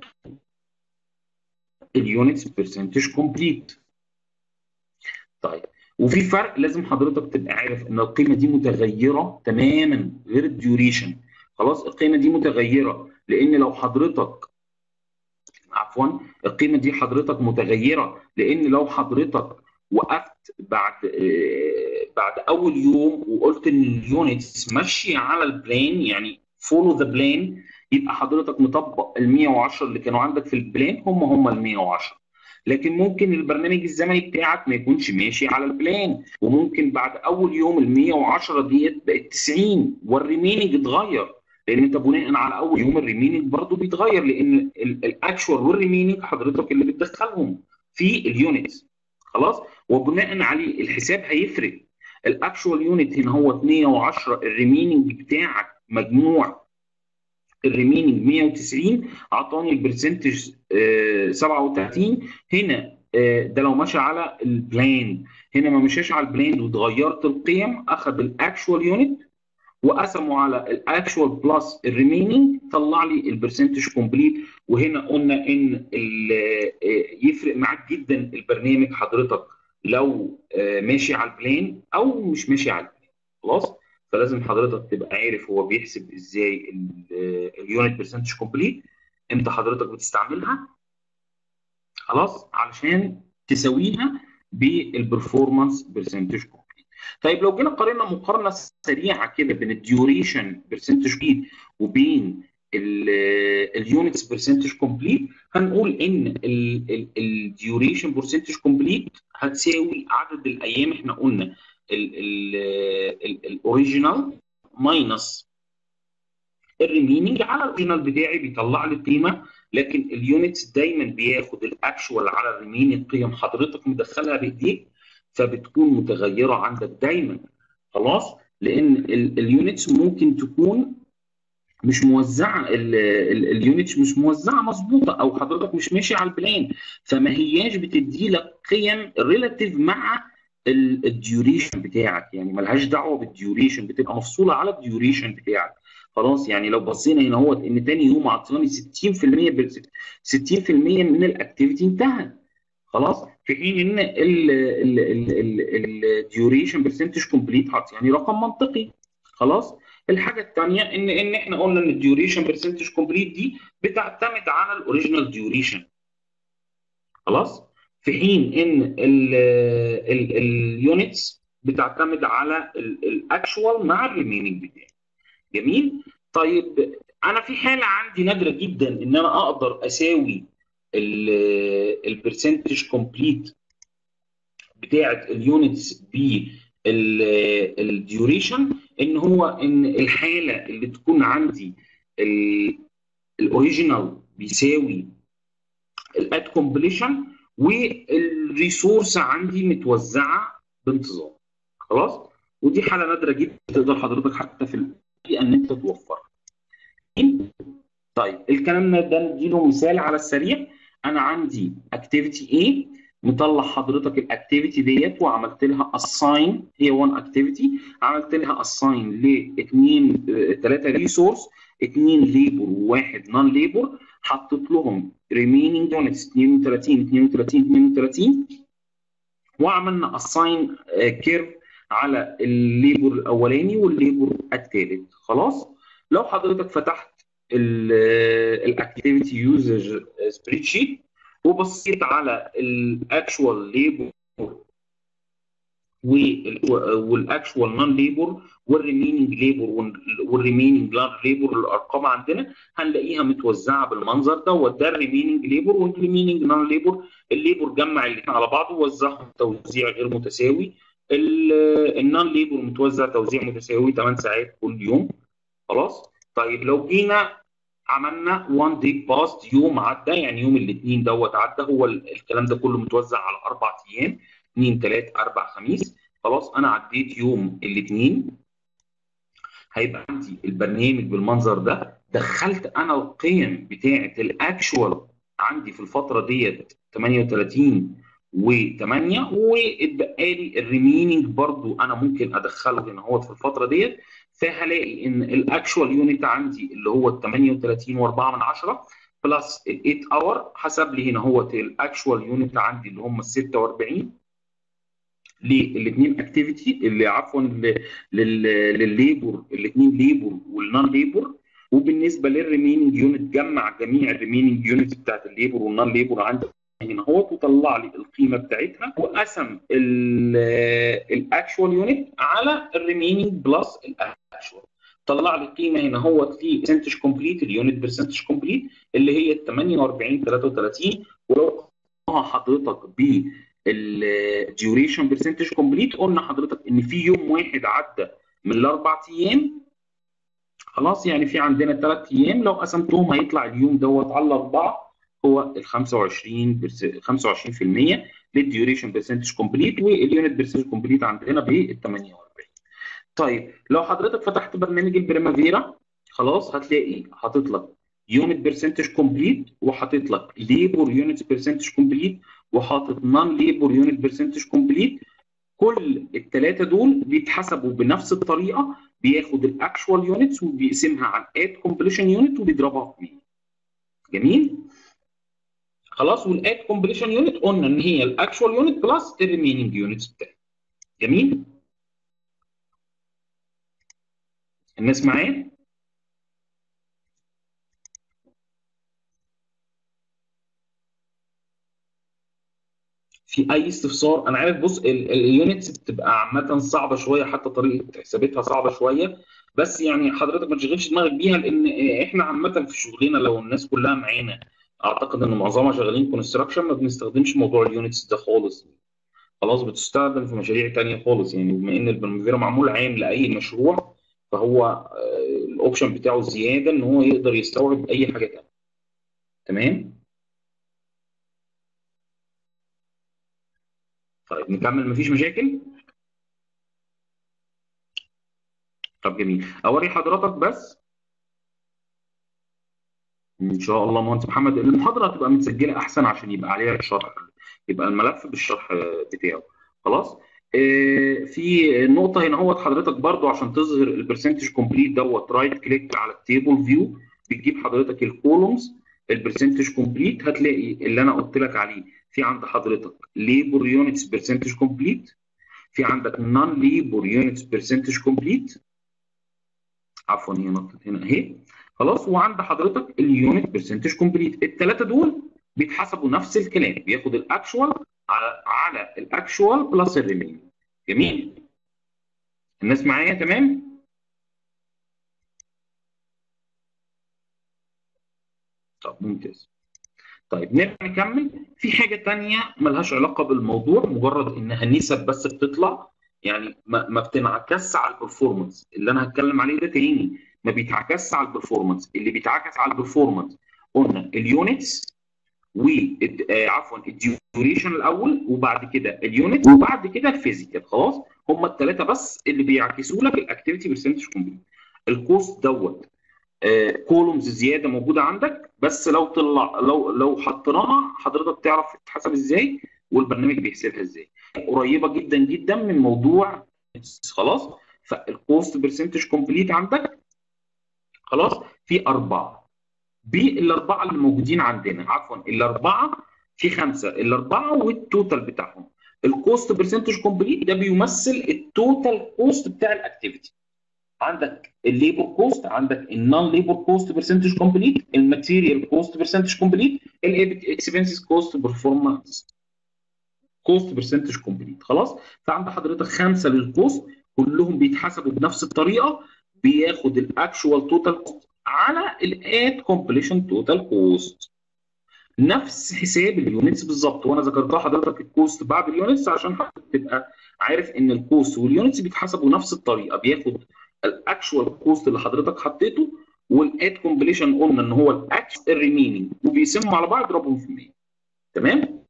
A: اليونت برسنتج كومبليت طيب وفي فرق لازم حضرتك تبقى عارف ان القيمه دي متغيره تماما غير الديوريشن خلاص القيمه دي متغيره لان لو حضرتك عفوا القيمه دي حضرتك متغيره لان لو حضرتك وقفت بعد بعد اول يوم وقلت ان اليونتس ماشيه على البلان يعني فولو ذا بلان يبقى حضرتك مطبق ال 110 اللي كانوا عندك في البلان هم هم ال 110 لكن ممكن البرنامج الزمني بتاعك ما يكونش ماشي على البلان وممكن بعد اول يوم ال 110 ديت بقت 90 والريميننج اتغير لان انت بناء على اول يوم الريميننج برضه بيتغير لان الاكشوال والريميننج حضرتك اللي بتدخلهم في اليونت خلاص وبناء عليه الحساب هيفرق الاكشوال يونت هنا هو 110 الريميننج بتاعك مجموع الريميننج 190 اعطاني البرسنتج 37 هنا ده لو ماشي على البلان هنا ما مشاش على البلان واتغيرت القيم اخذ الاكشوال يونت وقسموا على الاكشوال بلس الريميننج طلع لي البرسنتج كومبليت وهنا قلنا ان يفرق معاك جدا البرنامج حضرتك لو ماشي على البلان او مش ماشي على البلان خلاص فلازم حضرتك تبقى عارف هو بيحسب ازاي اليونت برسنتج كومبليت امتى حضرتك بتستعملها خلاص علشان تساويها بالبرفورمانس برسنتج كومبليت طيب لو جينا قارنا مقارنه سريعه كده بين الديوريشن برسنتج كومبليت وبين اليونتس برسنتج كومبليت هنقول ان الديوريشن برسنتج كومبليت هتساوي عدد الايام احنا قلنا الاوريجينال ماينس الريميننج على الاوريجينال بتاعي بيطلع لي قيمه لكن اليونتس دايما بياخد الاكشوال على الريميننج قيم حضرتك مدخلها بايديك فبتكون متغيره عندك دايما خلاص لان اليونتس ممكن تكون مش موزعه اليونتس مش موزعه مظبوطه او حضرتك مش ماشي على البلان فما هياش بتدي لك قيم ريلاتيف مع الديوريشن بتاعك يعني ملهاش دعوه بالديوريشن بتبقى مفصوله على الديوريشن بتاعك خلاص يعني لو بصينا هنا هو ان تاني يوم عطاني 60% 60% من الاكتيفيتي انتهى خلاص في حين ان الديوريشن برسنتج كومبليت يعني رقم منطقي خلاص الحاجه الثانيه ان ان احنا قلنا ان الديوريشن برسنتج كومبليت دي بتعتمد على الاوريجينال ديوريشن خلاص في حين ان اليونتس بتعتمد على الاكشوال مع الريميننج بتاعي جميل طيب انا في حاله عندي نادره جدا ان انا اقدر اساوي البرسنتج كومبليت بتاعه اليونتس بالديوريشن ان هو ان الحاله اللي تكون عندي الاوريجينال بيساوي الاد كومبليشن والريسورس عندي متوزعه بانتظام خلاص ودي حاله نادره جدا تقدر حضرتك حتى في ان انت توفرها طيب الكلام ده نديله مثال على السريع انا عندي اكتيفيتي A مطلع حضرتك الاكتيفيتي ديت وعملت لها اساين هي 1 اكتيفيتي عملت لها اساين لاثنين ثلاثه ريسورس اثنين ليبر وواحد نون ليبر حطيت لهم ريميننج يونتس 32 32 32 وعملنا اساين كيرف على الليبر الاولاني والليبر الثالث خلاص لو حضرتك فتحت الاكتيفيتي يوزر سبريد شيت وبصيت على الاكشوال ليبر والاكشوال نون ليبر والريميننج ليبر والريميننج نون ليبر الارقام عندنا هنلاقيها متوزعه بالمنظر دوت ده الريميننج ليبر والريميننج نون ليبر الليبر جمع الاثنين على بعض ووزعهم توزيع غير متساوي النون ليبر متوزع توزيع متساوي 8 ساعات كل يوم خلاص طيب لو جينا عملنا 1 دي باست يوم عدى يعني يوم الاثنين دوت عدى هو الكلام ده كله متوزع على اربع ايام اثنين ثلاث اربع خميس خلاص انا عديت يوم الاثنين هيبقى عندي البرنامج بالمنظر ده دخلت انا القيم بتاعه الاكشوال عندي في الفتره ديت 38 و8 واتبقى لي الريميننج برضو انا ممكن ادخله هنا هو في الفتره ديت فهلاقي ان الاكشوال يونت عندي اللي هو ال 38 و4 من 10 بلس ال 8 اور حسب لي هنا هو الاكشوال يونت عندي اللي هم ال 46 للاثنين اكتيفيتي اللي عفوا للليبر الاثنين ليبر والنون ليبر وبالنسبه للريميننج يونت جمع جميع الريميننج يونت بتاعت الليبر والنون ليبر عندي هنا هو وطلع لي القيمه بتاعتها وقسم الاكشوال يونت على الريميننج بلس الاكشوال طلع لي القيمه هنا هو في برسنتج كومبليت اليونت برسنتج كومبليت اللي هي 48 33 ولو حضرتك ب الديوريشن برسنتج كومبليت قلنا حضرتك ان في يوم واحد عدى من الاربع ايام خلاص يعني في عندنا ثلاث ايام لو قسمتهم هيطلع اليوم دوت على الاربعه هو ال 25 25% للديوريشن برسنتج كومبليت واليونت برسنتج كومبليت عندنا ب 48 طيب لو حضرتك فتحت برنامج البريمافيرا خلاص هتلاقي حاطط لك يونت برسنتج كومبليت وحاطط لك ليبر يونت برسنتج كومبليت وحاطط نون ليبر يونت برسنتج كومبليت كل الثلاثه دول بيتحسبوا بنفس الطريقه بياخد الاكشوال يونتس وبيقسمها على الاد كومبليشن يونت وبيضربها في 100 جميل خلاص والاد كومبليشن يونت قلنا ان هي الاكشوال يونت بلس الريميننج يونتس بتاعتها جميل الناس معايا في اي استفسار انا عارف بص اليونتس بتبقى عامه صعبه شويه حتى طريقه حساباتها صعبه شويه بس يعني حضرتك ما تشغلش دماغك بيها لان احنا عامه في شغلنا لو الناس كلها معانا اعتقد ان معظمها شغالين كونستراكشن ما بنستخدمش موضوع اليونتس ده خالص خلاص بتستخدم في مشاريع تانية خالص يعني بما ان البرميفيرا معمول عام لاي مشروع فهو الاوبشن بتاعه زياده ان هو يقدر يستوعب اي حاجه تانية تمام طيب نكمل مفيش مشاكل طب جميل اوري حضرتك بس ان شاء الله مهندس محمد المحاضره هتبقى متسجله احسن عشان يبقى عليها الشرح يبقى الملف بالشرح بتاعه خلاص آه في نقطه هنا اهوت حضرتك برضو عشان تظهر البرسنتج كومبليت دوت رايت كليك على التيبل فيو بتجيب حضرتك الكولومز البرسنتج كومبليت هتلاقي اللي انا قلت لك عليه في عند حضرتك ليبر يونتس برسنتج كومبليت في عندك نون ليبر يونتس برسنتج كومبليت عفوا هي نقطه هنا اهي خلاص وعند حضرتك اليونت برسنتج كومبليت الثلاثه دول بيتحسبوا نفس الكلام بياخد الاكشوال على على الاكشوال بلس الريمين جميل الناس معايا تمام طب ممتاز طيب نرجع نكمل في حاجه تانية ملهاش علاقه بالموضوع مجرد انها نسب بس بتطلع يعني ما, ما بتنعكسش على البرفورمانس اللي انا هتكلم عليه ده تاني ما بيتعكسش على البرفورمانس اللي بيتعكس على البرفورمانس قلنا اليونتس و عفوا الديوريشن الاول وبعد كده اليونت وبعد كده الفيزيكال خلاص هم الثلاثه بس اللي بيعكسوا لك الاكتيفيتي برسنتج كومبليت الكوست دوت كولومز زياده موجوده عندك بس لو طلع لو لو حطيناها حضرتك تعرف تتحسب ازاي والبرنامج بيحسبها ازاي قريبه جدا جدا من موضوع خلاص فالكوست برسنتج كومبليت عندك خلاص في اربعه بالاربعه اللي موجودين عندنا عفوا الاربعه في خمسه الاربعه والتوتال بتاعهم الكوست برسنتج كومبليت ده بيمثل التوتال كوست بتاع الاكتيفيتي عندك الليبر كوست عندك النون ليبر كوست برسنتج كومبليت الماتيريال كوست برسنتج كومبليت الاكسبنسز كوست برفورمانس كوست برسنتج كومبليت خلاص فعند حضرتك خمسه للكوست كلهم بيتحسبوا بنفس الطريقه بياخد الاكشوال توتال كوست على الاد كومبليشن توتال كوست نفس حساب اليونتس بالظبط وانا ذكرتها حضرتك الكوست بعد اليونتس عشان حضرتك تبقى عارف ان الكوست واليونتس بيتحسبوا نفس الطريقه بياخد الاكشوال كوست اللي حضرتك حطيته والاد كومبليشن قلنا ان هو الاكس الريميننج وبيسموا على بعض يضربهم في 100 تمام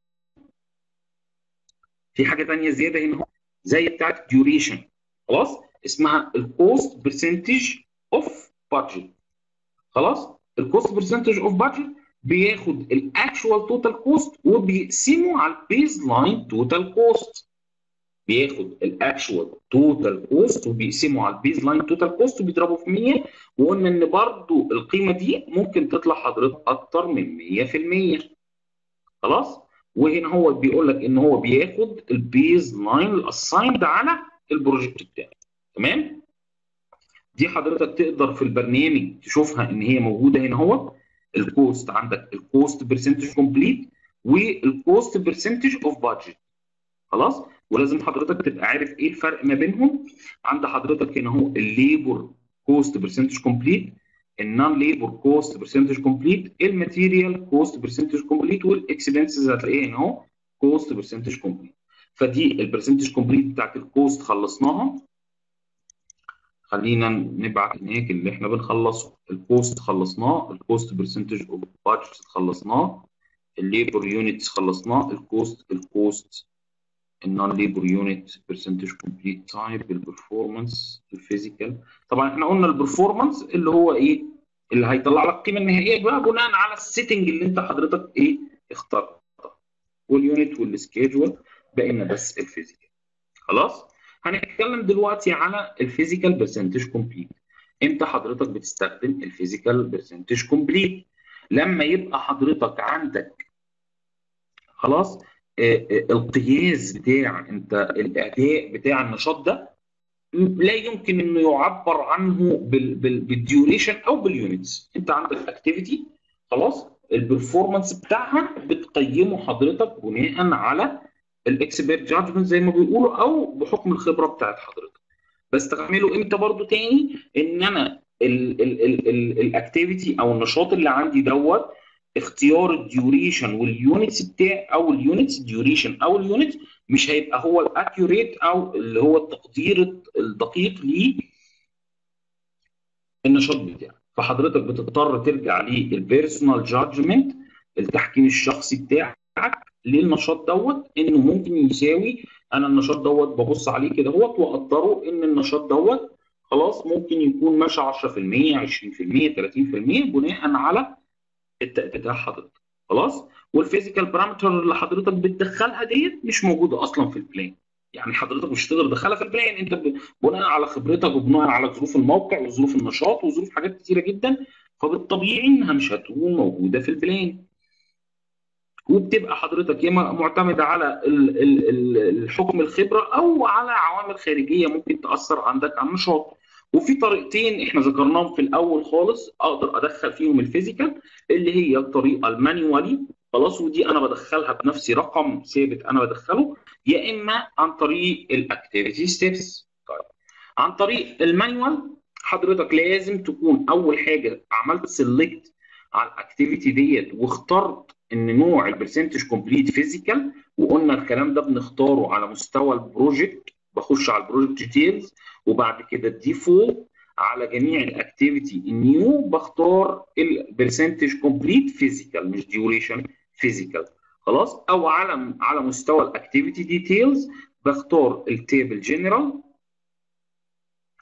A: في حاجه ثانيه زياده هنا اهو زي بتاعت ديوريشن خلاص اسمها الكوست برسنتج اوف بادجت خلاص الكوست برسنتج اوف بادجت بياخد الاكشوال توتال كوست وبيقسمه على البيز لاين توتال كوست بياخد الاكشوال توتال كوست وبيقسمه على البيز لاين توتال كوست وبيضربه في 100 وقلنا ان برضو القيمه دي ممكن تطلع حضرتك اكتر من 100% خلاص وهنا هو بيقول لك ان هو بياخد البيز لاين الاسايند على البروجكت بتاعه تمام دي حضرتك تقدر في البرنامج تشوفها ان هي موجوده هنا اهو الكوست عندك الكوست برسنتج كومبليت والكوست برسنتج اوف بادجت خلاص ولازم حضرتك تبقى عارف ايه الفرق ما بينهم عند حضرتك هنا اهو الليبر كوست برسنتج كومبليت النون ليبر كوست برسنتج كومبليت الماتيريال كوست برسنتج كومبليت والاكسبنسز هتلاقيها هنا اهو كوست برسنتج كومبليت فدي البرسنتج كومبليت بتاعت الكوست خلصناها خلينا نبعت هناك اللي احنا بنخلصه الكوست خلصناه الكوست برسنتج اوف بادجت خلصناه الليبر يونتس خلصناه الكوست الكوست النون ليبر يونت برسنتج كومبليت تايب البرفورمانس الفيزيكال طبعا احنا قلنا البرفورمانس اللي هو ايه اللي هيطلع لك القيمه النهائيه بقى بناء على السيتنج اللي انت حضرتك ايه اخترتها واليونت والسكيدجول بقينا بس الفيزيكال خلاص هنتكلم دلوقتي على الفيزيكال برسنتج كومبليت امتى حضرتك بتستخدم الفيزيكال برسنتج كومبليت لما يبقى حضرتك عندك خلاص القياس بتاع انت الاداء بتاع النشاط ده لا يمكن انه يعبر عنه بالديوريشن او باليونتس انت عندك اكتيفيتي خلاص البرفورمانس بتاعها بتقيمه حضرتك بناء على الاكسبيرت جادجمنت زي ما بيقولوا او بحكم الخبره بتاعت حضرتك بستعمله امتى برضو تاني ان انا الاكتيفيتي او النشاط اللي عندي دوت اختيار الديوريشن واليونتس بتاع او اليونتس ديوريشن او اليونت مش هيبقى هو الاكيوريت او اللي هو التقدير الدقيق للنشاط بتاعك فحضرتك بتضطر ترجع للبيرسونال جادجمنت التحكيم الشخصي بتاعك للنشاط دوت انه ممكن يساوي انا النشاط دوت ببص عليه كده اهوت واقدره ان النشاط دوت خلاص ممكن يكون ماشي 10% 20% 30% بناء على التأكيد بتاع حضرتك خلاص والفيزيكال بارامتر اللي حضرتك بتدخلها ديت مش موجوده اصلا في البلان يعني حضرتك مش هتقدر تدخلها في البلان انت بناء على خبرتك وبناء على ظروف الموقع وظروف النشاط وظروف حاجات كتيره جدا فبالطبيعي انها مش هتكون موجوده في البلان وبتبقى حضرتك يا معتمده على الحكم الخبره او على عوامل خارجيه ممكن تاثر عندك على النشاط وفي طريقتين احنا ذكرناهم في الاول خالص اقدر ادخل فيهم الفيزيكال اللي هي الطريقه المانيوالي خلاص ودي انا بدخلها بنفسي رقم ثابت انا بدخله يا اما عن طريق الاكتيفيتي ستيبس طيب عن طريق المانيوال حضرتك لازم تكون اول حاجه عملت سيلكت على الاكتيفيتي ديت واخترت ان نوع البرسنتج كومبليت فيزيكال وقلنا الكلام ده بنختاره على مستوى البروجكت بخش على البروجكت ديتيلز وبعد كده الديفولت على جميع الاكتيفيتي النيو بختار البرسنتج كومبليت فيزيكال مش ديوريشن فيزيكال خلاص او على على مستوى الاكتيفيتي ديتيلز بختار التيبل جنرال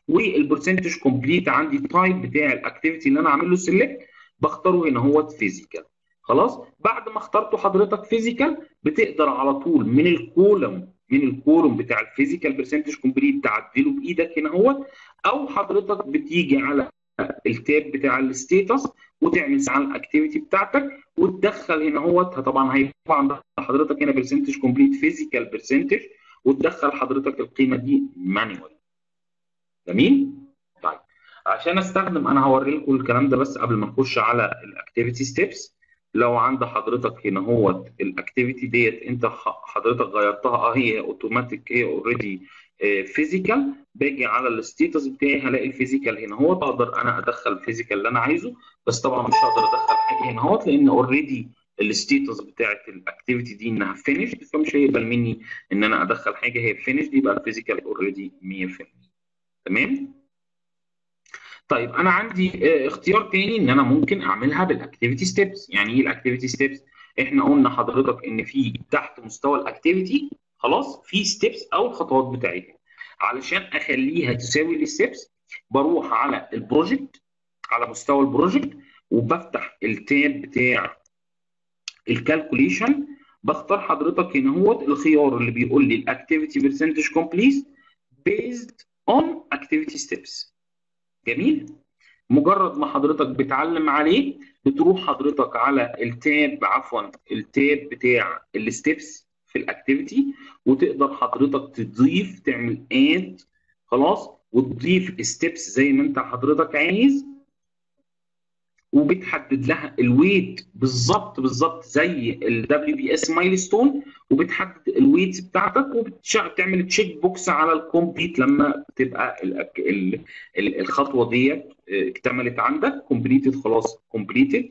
A: والبرسنتج كومبليت عندي التايب بتاع الاكتيفيتي اللي انا عامل له سيلكت بختاره هنا هو فيزيكال خلاص بعد ما اخترته حضرتك فيزيكال بتقدر على طول من الكولوم من الكولوم بتاع الفيزيكال برسنتج كومبليت تعدله بايدك هنا هو او حضرتك بتيجي على التاب بتاع الستيتس وتعمل على الاكتيفيتي بتاعتك وتدخل هنا هو طبعا هيبقى عند حضرتك هنا برسنتج كومبليت فيزيكال برسنتج وتدخل حضرتك القيمه دي مانوال جميل طيب عشان استخدم انا هوري لكم الكلام ده بس قبل ما نخش على الاكتيفيتي ستيبس لو عند حضرتك هنا هو الاكتيفيتي ديت انت حضرتك غيرتها اه هي اوتوماتيك هي اوريدي فيزيكال باجي على الستيتس بتاعي هلاقي الفيزيكال هنا هو اقدر انا ادخل الفيزيكال اللي انا عايزه بس طبعا مش هقدر ادخل حاجه هنا اهوت لان اوريدي الستيتس بتاعت الاكتيفيتي دي انها فينيشد فمش هيقبل مني ان انا ادخل حاجه هي فينيشد يبقى الفيزيكال اوريدي 100% تمام طيب انا عندي اختيار تاني ان انا ممكن اعملها بالاكتيفيتي ستيبس يعني ايه الاكتيفيتي ستيبس احنا قلنا حضرتك ان في تحت مستوى الاكتيفيتي خلاص في ستيبس او الخطوات بتاعتها علشان اخليها تساوي الستيبس بروح على البروجكت على مستوى البروجكت وبفتح التاب بتاع الكالكوليشن بختار حضرتك هنا هو الخيار اللي بيقول لي الاكتيفيتي برسنتج كومبليت بيزد اون اكتيفيتي ستيبس جميل مجرد ما حضرتك بتعلم عليه بتروح حضرتك على التاب عفوا التاب بتاع الستيبس في الاكتيفيتي وتقدر حضرتك تضيف تعمل اد خلاص وتضيف ستيبس زي ما انت حضرتك عايز وبتحدد لها الويت بالظبط بالظبط زي الدبليو بي اس مايلستون وبتحدد الويتس بتاعتك وبتعمل تشيك بوكس على الكومبليت لما تبقى الخطوه ديت اكتملت عندك كومبليتد خلاص كومبليتد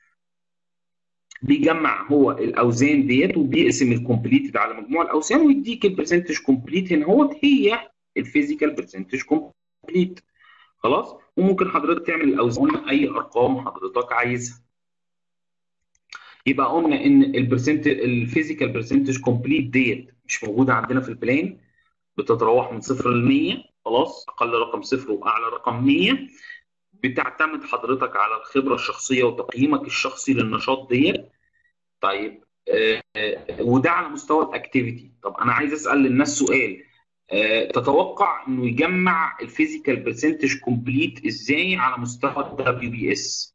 A: بيجمع هو الاوزان ديت وبيقسم الكومبليتد على مجموع الاوزان ويديك البرسنتج كومبليت هنا هو هي الفيزيكال برسنتج كومبليت خلاص وممكن حضرتك تعمل الاوزان اي ارقام حضرتك عايزها يبقى قلنا ان البرسنت الفيزيكال برسنتج كومبليت ديت مش موجوده عندنا في البلان بتتراوح من صفر ل 100 خلاص اقل رقم صفر واعلى رقم 100 بتعتمد حضرتك على الخبره الشخصيه وتقييمك الشخصي للنشاط ديت طيب آه وده على مستوى الاكتيفيتي طب انا عايز اسال للناس سؤال آه تتوقع انه يجمع الفيزيكال برسنتج كومبليت ازاي على مستوى الدبليو بي اس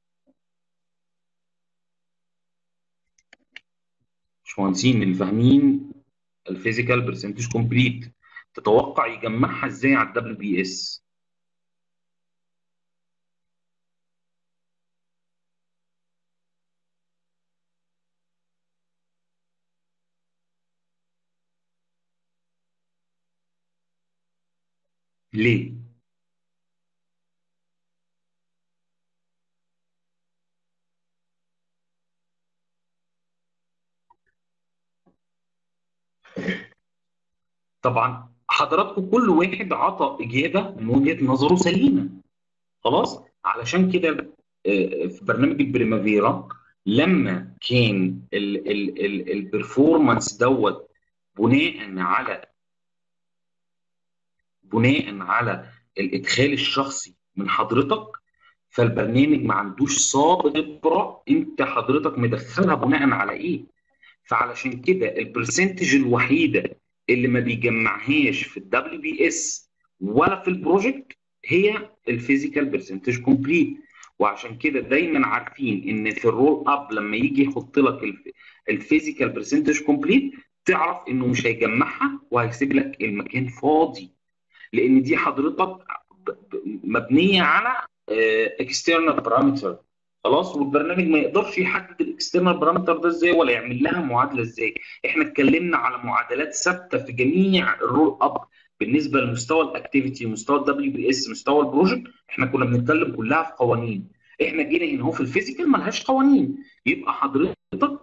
A: باشمهندسين اللي فاهمين الفيزيكال برسنتج كومبليت تتوقع يجمعها ازاي على الدبليو بي اس ليه؟ طبعا حضراتكم كل واحد عطى اجابه من وجهه نظره سليمه خلاص علشان كده في برنامج البريمافيرا لما كان البرفورمانس دوت بناء على بناء على الادخال الشخصي من حضرتك فالبرنامج ما عندوش سابق خبره انت حضرتك مدخلها بناء على ايه فعلشان كده البرسنتج الوحيده اللي ما بيجمعهاش في الدبليو بي اس ولا في البروجكت هي الفيزيكال برسنتج كومبليت وعشان كده دايما عارفين ان في الرول اب لما يجي يحط لك الفيزيكال برسنتج كومبليت تعرف انه مش هيجمعها وهيسيب لك المكان فاضي لان دي حضرتك مبنيه على اكسترنال بارامتر خلاص والبرنامج ما يقدرش يحدد الاكسترنال بارامتر ده ازاي ولا يعمل لها معادله ازاي احنا اتكلمنا على معادلات ثابته في جميع الرول اب بالنسبه لمستوى الاكتيفيتي مستوى الدبليو بي اس مستوى البروجكت احنا كنا بنتكلم كلها في قوانين احنا جينا هنا هو في الفيزيكال ملهاش قوانين يبقى حضرتك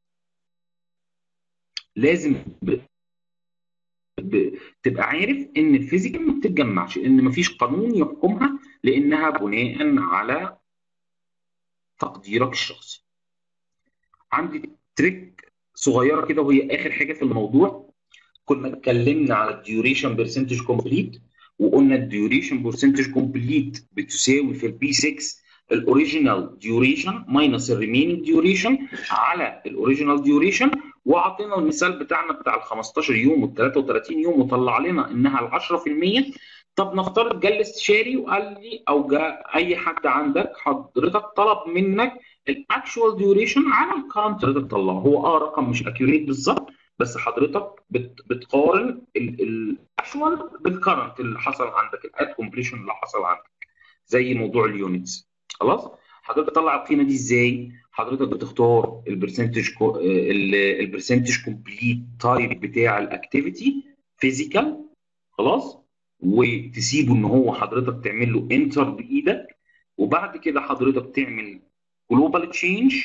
A: لازم ب... ب... تبقى عارف ان الفيزيكال ما بتتجمعش ان مفيش قانون يحكمها لانها بناء على تقديرك الشخصي عندي تريك صغيره كده وهي اخر حاجه في الموضوع كنا اتكلمنا على الديوريشن برسنتج كومبليت وقلنا الديوريشن برسنتج كومبليت بتساوي في البي 6 الاوريجينال ديوريشن ماينس الريميننج ديوريشن على الاوريجينال ديوريشن واعطينا المثال بتاعنا بتاع ال 15 يوم وال 33 يوم وطلع لنا انها ال 10% طب نفترض جه الاستشاري وقال لي او جاء اي حد عندك حضرتك طلب منك الاكشوال ديوريشن على الكرنت اللي تطلعه هو اه رقم مش اكيوريت بالظبط بس حضرتك بت بتقارن الاكشوال بالكرنت اللي حصل عندك الاد كومبليشن اللي حصل عندك زي موضوع اليونتس خلاص حضرتك تطلع القيمه دي ازاي حضرتك بتختار البرسنتج البرسنتج كومبليت تايب بتاع الاكتيفيتي فيزيكال خلاص وتسيبه ان هو حضرتك تعمل له انتر بايدك وبعد كده حضرتك تعمل جلوبال تشينج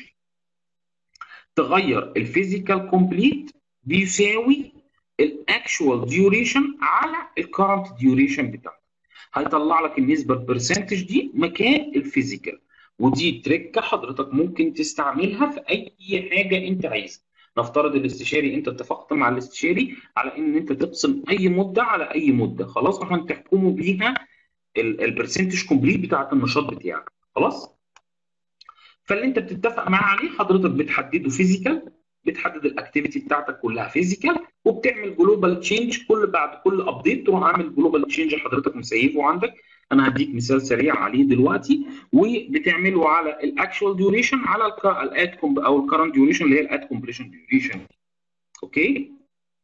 A: تغير الفيزيكال كومبليت بيساوي الاكشوال ديوريشن على الكرنت ديوريشن بتاعك هيطلع لك النسبه البرسنتج دي مكان الفيزيكال ودي تركه حضرتك ممكن تستعملها في اي حاجه انت عايزها نفترض الاستشاري انت اتفقت مع الاستشاري على ان انت تقسم اي مده على اي مده خلاص عشان تحكموا بيها البرسنتج كومبليت بتاعت النشاط بتاعك خلاص فاللي انت بتتفق معاه عليه حضرتك بتحدده فيزيكال بتحدد الاكتيفيتي بتاعتك كلها فيزيكال وبتعمل جلوبال تشينج كل بعد كل ابديت تروح عامل جلوبال تشينج حضرتك مسيفه عندك انا هديك مثال سريع عليه دلوقتي وبتعمله على الاكشوال ديوريشن على الاد او الكرنت ديوريشن اللي هي الاد كومبريشن ديوريشن اوكي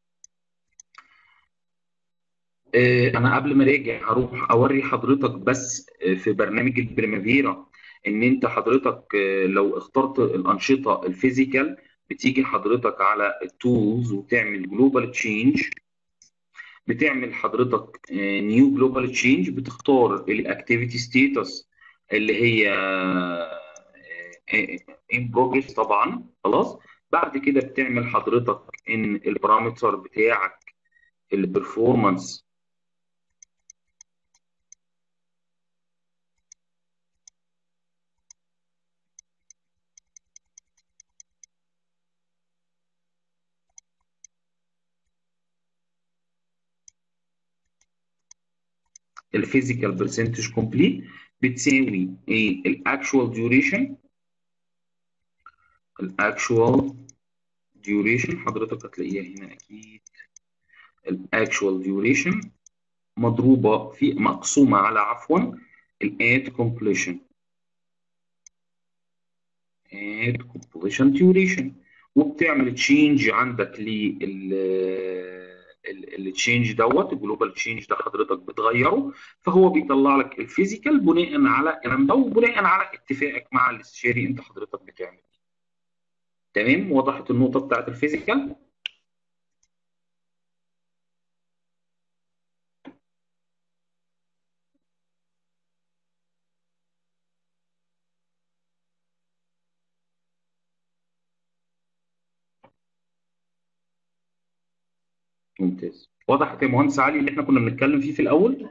A: آه انا قبل ما راجع هروح اوري حضرتك بس في برنامج البريمافيرا ان انت حضرتك لو اخترت الانشطه الفيزيكال بتيجي حضرتك على التولز وتعمل جلوبال تشينج بتعمل حضرتك نيو جلوبال تشينج بتختار الاكتيفيتي ستيتس اللي هي ان بروجريس طبعا خلاص بعد كده بتعمل حضرتك ان البارامتر بتاعك البرفورمانس الفيزيكال برسنتج كومبليت بتساوي ايه الاكشوال ديوريشن الاكشوال ديوريشن حضرتك هتلاقيها هنا اكيد الاكشوال ديوريشن مضروبه في مقسومه على عفوا الاد كومبليشن اد كومبليشن ديوريشن وبتعمل تشينج عندك لل التشينج دوت الجلوبال تشينج ده حضرتك بتغيره فهو بيطلع لك الفيزيكال بناء على الكلام ده وبناء على اتفاقك مع الاستشاري انت حضرتك بتعمل تمام وضحت النقطه بتاعت الفيزيكال ممتاز وضحت يا مهندس علي اللي احنا كنا بنتكلم فيه في الاول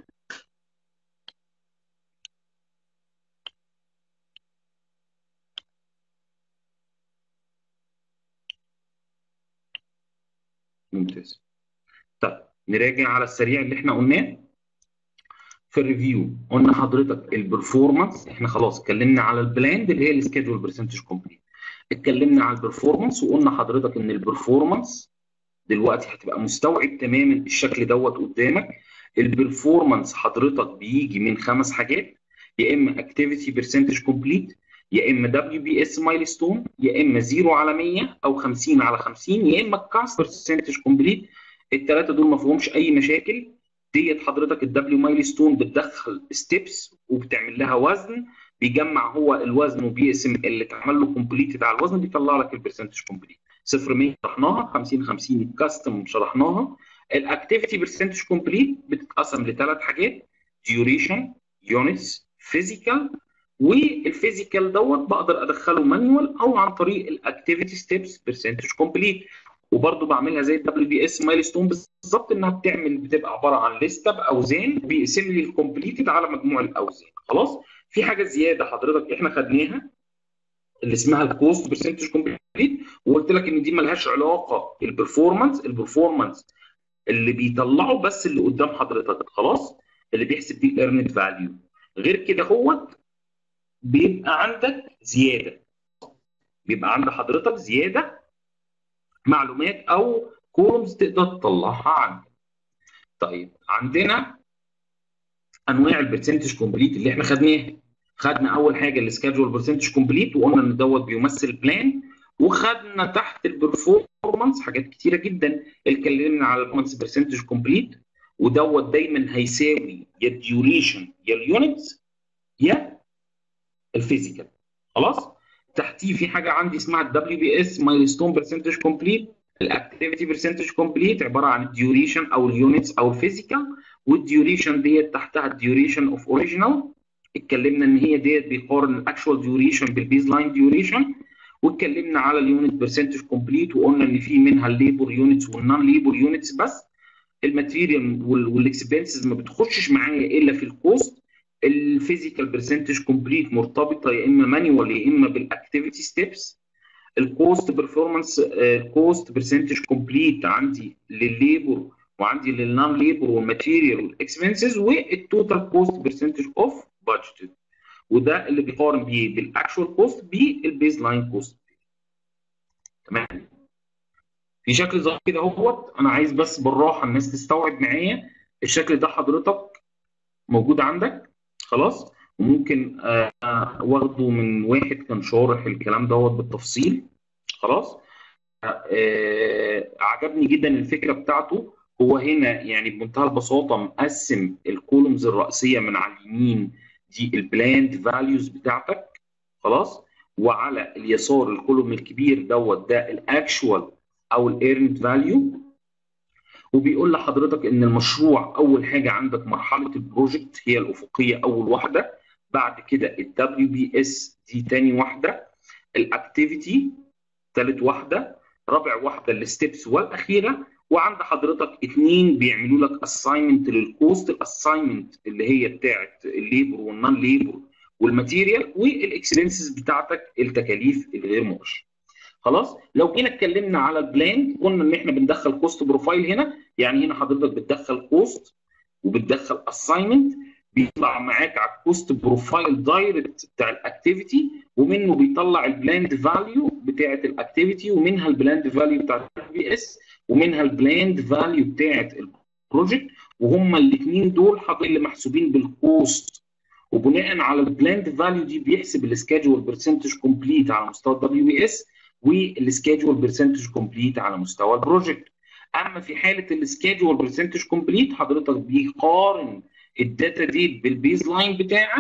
A: ممتاز طيب نراجع على السريع اللي احنا قلناه في الريفيو قلنا حضرتك البرفورمانس احنا خلاص اتكلمنا على البلاند اللي هي السكيدول برسنتج كومبليت اتكلمنا على البرفورمانس وقلنا حضرتك ان البرفورمانس دلوقتي هتبقى مستوعب تماما الشكل دوت قدامك البرفورمانس حضرتك بيجي من خمس حاجات يا اما اكتيفيتي برسنتج كومبليت يا اما دبليو بي اس مايلستون يا اما 0 على 100 او 50 على 50 يا اما كاست برسنتج كومبليت الثلاثه دول ما فيهمش اي مشاكل ديت حضرتك الدبليو مايلستون بتدخل ستيبس وبتعمل لها وزن بيجمع هو الوزن وبيقسم اللي اتعمل له كومبليت على الوزن بيطلع لك البرسنتج كومبليت 0 100 شرحناها 50 50 كاستم شرحناها الاكتيفيتي برسنتج كومبليت بتتقسم لثلاث حاجات ديوريشن يونتس فيزيكال والفيزيكال دوت بقدر ادخله مانوال او عن طريق الاكتيفيتي ستيبس برسنتج كومبليت وبرده بعملها زي الدبليو بي اس مايلستون بالظبط انها بتعمل بتبقى عباره عن لسته باوزان بيقسم لي الكومبليتد على مجموع الاوزان خلاص في حاجه زياده حضرتك احنا خدناها اللي اسمها الكوست برسنتج كومبليت وقلت لك ان دي ملهاش علاقه بالبرفورمانس البرفورمانس اللي بيطلعه بس اللي قدام حضرتك خلاص اللي بيحسب بيه الايرنت فاليو غير كده هو بيبقى عندك زياده بيبقى عند حضرتك زياده معلومات او كولومز تقدر تطلعها عندك طيب عندنا انواع البرسنتج كومبليت اللي احنا خدناها خدنا اول حاجه السكادجول برسنتج كومبليت وقلنا ان دوت بيمثل بلان وخدنا تحت البرفورمانس حاجات كتيره جدا اتكلمنا على البرفورمانس برسنتج كومبليت ودوت دايما هيساوي يا الديوريشن يا اليونتس يا الفيزيكال خلاص تحتيه في حاجه عندي اسمها الدبليو بي اس مايلستون برسنتج كومبليت الاكتيفيتي برسنتج كومبليت عباره عن الديوريشن او اليونتس او الفيزيكال والديوريشن ديت تحتها الديوريشن اوف اوريجينال اتكلمنا ان هي ديت بيقارن الاكشوال ديوريشن بالبيز لاين ديوريشن واتكلمنا على اليونت برسنتج كومبليت وقلنا ان في منها الليبر يونتس والنون ليبر يونتس بس الماتيريال والاكسبنسز ما بتخشش معايا الا في الكوست الفيزيكال برسنتج كومبليت مرتبطه يا اما مانيوال يا اما بالاكتيفيتي ستيبس الكوست برفورمانس كوست برسنتج كومبليت عندي للليبر وعندي للنون ليبر والماتيريال والاكسبنسز والتوتال كوست برسنتج اوف بادجت وده اللي بيقارن بيه بالاكشوال كوست بالبيز لاين كوست تمام في شكل ظاهر كده اهوت انا عايز بس بالراحه الناس تستوعب معايا الشكل ده حضرتك موجود عندك خلاص وممكن آه واخده من واحد كان شارح الكلام دوت بالتفصيل خلاص آه عجبني جدا الفكره بتاعته هو هنا يعني بمنتهى البساطه مقسم الكولومز الرئيسيه من على اليمين دي البلاند فاليوز بتاعتك خلاص وعلى اليسار الكولوم الكبير دوت ده الاكشوال او الايرند فاليو وبيقول لحضرتك ان المشروع اول حاجه عندك مرحله البروجكت هي الافقيه اول واحده بعد كده الدبليو بي اس دي تاني واحده الاكتيفيتي ثالث واحده رابع واحده الستبس والاخيره وعند حضرتك اثنين بيعملوا لك اساينمنت للكوست الاساينمنت اللي هي بتاعت الليبر والنون ليبر والماتيريال والاكسبنسز بتاعتك التكاليف الغير مباشره خلاص لو جينا اتكلمنا على البلان قلنا ان احنا بندخل كوست بروفايل هنا يعني هنا حضرتك بتدخل كوست وبتدخل اساينمنت بيطلع معاك على الكوست بروفايل دايركت بتاع الاكتيفيتي ومنه بيطلع البلاند فاليو بتاعه الاكتيفيتي ومنها البلاند فاليو بتاعه البي اس ومنها البلاند فاليو بتاعه البروجكت وهما الاثنين دول حضرتك اللي محسوبين بالكوست وبناء على البلاند فاليو دي بيحسب السكادجول برسنتج كومبليت على مستوى الدبليو بي اس والسكادجول برسنتج كومبليت على مستوى البروجكت اما في حاله السكادجول برسنتج كومبليت حضرتك بيقارن الداتا دي بالبيز لاين بتاعك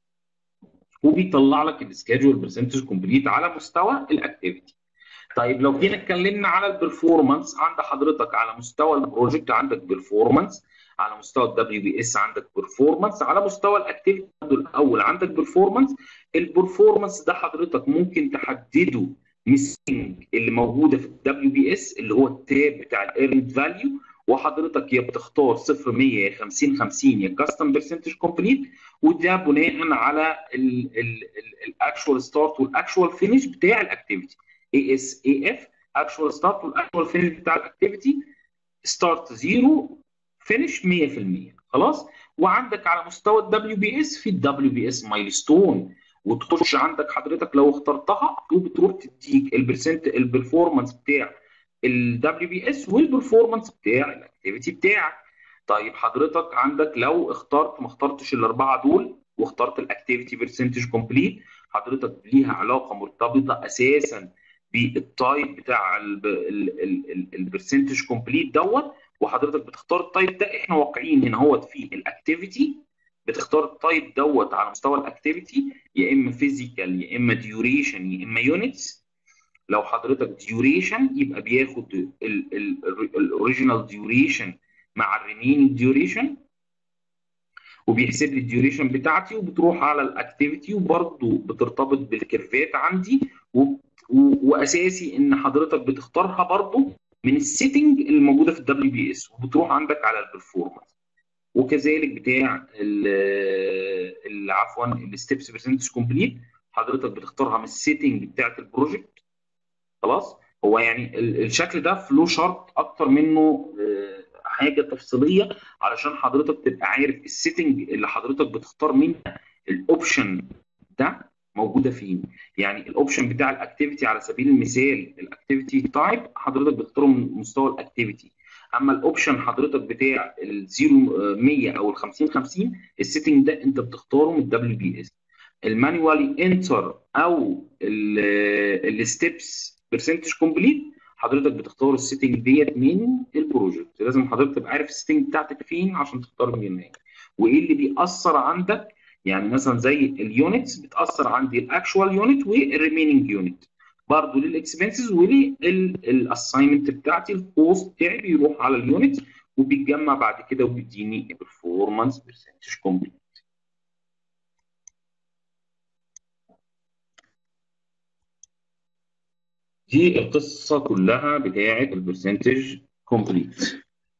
A: وبيطلع لك السكادجول برسنتج كومبليت على مستوى الاكتيفيتي طيب لو جينا اتكلمنا على البرفورمانس عند حضرتك على مستوى البروجكت عندك برفورمانس على مستوى الدبليو بي اس عندك برفورمانس على مستوى الاكتيفيتي الاول عندك برفورمانس البرفورمانس ده حضرتك ممكن تحدده ميسنج اللي موجوده في الدبليو بي اس اللي هو التاب بتاع الايرند فاليو وحضرتك يا بتختار 0 100 يا 50 50 يا كاستم برسنتج كومبليت وده بناء على الاكشوال ستارت والاكشوال فينش بتاع الاكتيفيتي اي اس اي اف اكشوال ستارت والاكشوال فينش بتاع الاكتيفيتي ستارت زيرو فينش 100% خلاص وعندك على مستوى الدبليو بي اس في الدبليو بي اس مايلستون وتخش عندك حضرتك لو اخترتها وبتروح تديك البرسنت البرفورمانس بتاع الدبليو بي اس والبرفورمانس بتاع الاكتيفيتي بتاعك طيب حضرتك عندك لو اخترت ما اخترتش الاربعه دول واخترت الاكتيفيتي برسنتج كومبليت حضرتك ليها علاقه مرتبطه اساسا بالتايب بتاع البرسنتج كومبليت دوت وحضرتك بتختار التايب ده احنا واقعين هنا هو في الاكتيفيتي بتختار التايب دوت على مستوى الاكتيفيتي يا اما فيزيكال يا اما ديوريشن يا اما يونتس لو حضرتك ديوريشن يبقى بياخد الاوريجينال ديوريشن مع الريمينينج ديوريشن وبيحسب لي الديوريشن بتاعتي وبتروح على الاكتيفيتي وبرضه بترتبط بالكيرفات عندي و... و... واساسي ان حضرتك بتختارها برضه من السيتنج اللي موجوده في الدبليو بي اس وبتروح عندك على البرفورمانس وكذلك بتاع عفوا الستبس برسنتج كومبليت حضرتك بتختارها من السيتنج بتاعت البروجكت خلاص هو يعني الشكل ده فلو شارت اكتر منه حاجه تفصيليه علشان حضرتك تبقى عارف السيتنج اللي حضرتك بتختار منها الاوبشن ده موجوده فين يعني الاوبشن بتاع الاكتيفيتي على سبيل المثال الاكتيفيتي تايب حضرتك بتختاره من مستوى الاكتيفيتي اما الاوبشن حضرتك بتاع ال 0 100 او ال 50 50 السيتنج ده انت بتختاره من الدبليو بي اس المانيوالي انتر او الستبس برسنتج كومبليت حضرتك بتختار السيتنج ديت من البروجكت لازم حضرتك تبقى عارف السيتنج بتاعتك فين عشان تختار منين وايه اللي بيأثر عندك يعني مثلا زي اليونتس بتاثر عندي الاكشوال يونت والريميننج يونت برضه للاكسبنسز وللاساينمنت بتاعتي الكوست بتاعي بيروح على اليونت وبيتجمع بعد كده وبيديني البرفورمانس برسنتج كومبليت دي القصه كلها بتاعه البرسنتج كومبليت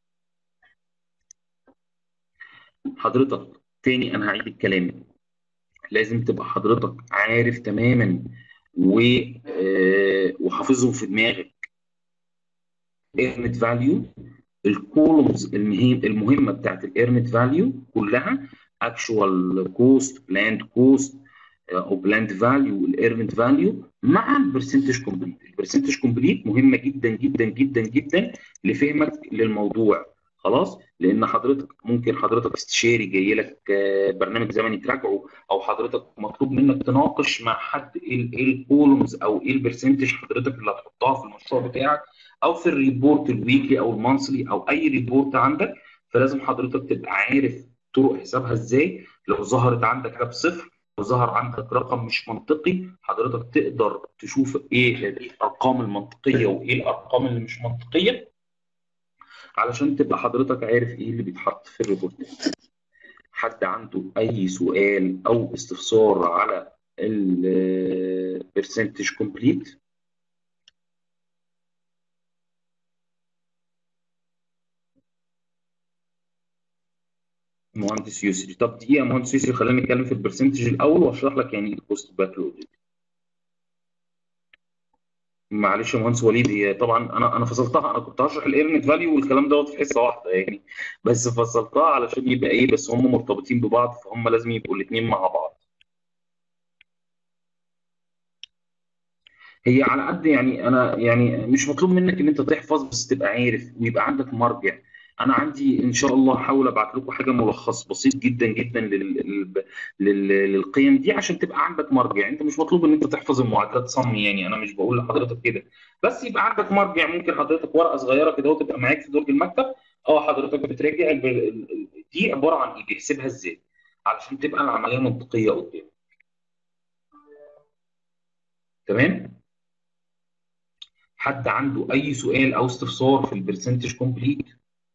A: حضرتك تاني انا هعيد الكلام لازم تبقى حضرتك عارف تماما و آه، وحافظهم في دماغك ايرنت فاليو الكولومز المهمه بتاعت الايرنت فاليو كلها اكشوال كوست بلاند كوست او بلاند فاليو والايرنت فاليو مع البرسنتج كومبليت البرسنتج كومبليت مهمه جدا جدا جدا جدا لفهمك للموضوع خلاص لان حضرتك ممكن حضرتك استشاري جاي لك آه، برنامج زمني تراجعه او حضرتك مطلوب منك تناقش مع حد ايه ايه الكولومز او ايه البرسنتج حضرتك اللي هتحطها في المشروع بتاعك او في الريبورت الويكلي او المانثلي او اي ريبورت عندك فلازم حضرتك تبقى عارف طرق حسابها ازاي لو ظهرت عندك حاجه بصفر لو ظهر عندك رقم مش منطقي حضرتك تقدر تشوف ايه الارقام المنطقيه وايه الارقام اللي مش منطقيه علشان تبقى حضرتك عارف ايه اللي بيتحط في الريبورتات حد عنده اي سؤال او استفسار على البرسنتج كومبليت مهندس يسري طب دقيقه مهندس يسري خلينا نتكلم في البرسنتج الاول واشرح لك يعني ايه الكوست باك لود معلش يا مهندس وليد هي طبعا انا انا فصلتها انا كنت هشرح الايرنت فاليو والكلام دوت في حصه واحده يعني بس فصلتها علشان يبقى ايه بس هم مرتبطين ببعض فهم لازم يبقوا الاثنين مع بعض هي على قد يعني انا يعني مش مطلوب منك ان انت تحفظ بس تبقى عارف ويبقى عندك مرجع انا عندي ان شاء الله هحاول ابعت لكم حاجه ملخص بسيط جدا جدا لل... لل... للقيم دي عشان تبقى عندك مرجع انت مش مطلوب ان انت تحفظ المعادلات صم يعني انا مش بقول لحضرتك كده بس يبقى عندك مرجع ممكن حضرتك ورقه صغيره كده وتبقى معاك في درج المكتب اه حضرتك بتراجع ال... دي عباره عن ايه بيحسبها ازاي علشان تبقى العمليه منطقيه قدام تمام حد عنده اي سؤال او استفسار في البرسنتج كومبليت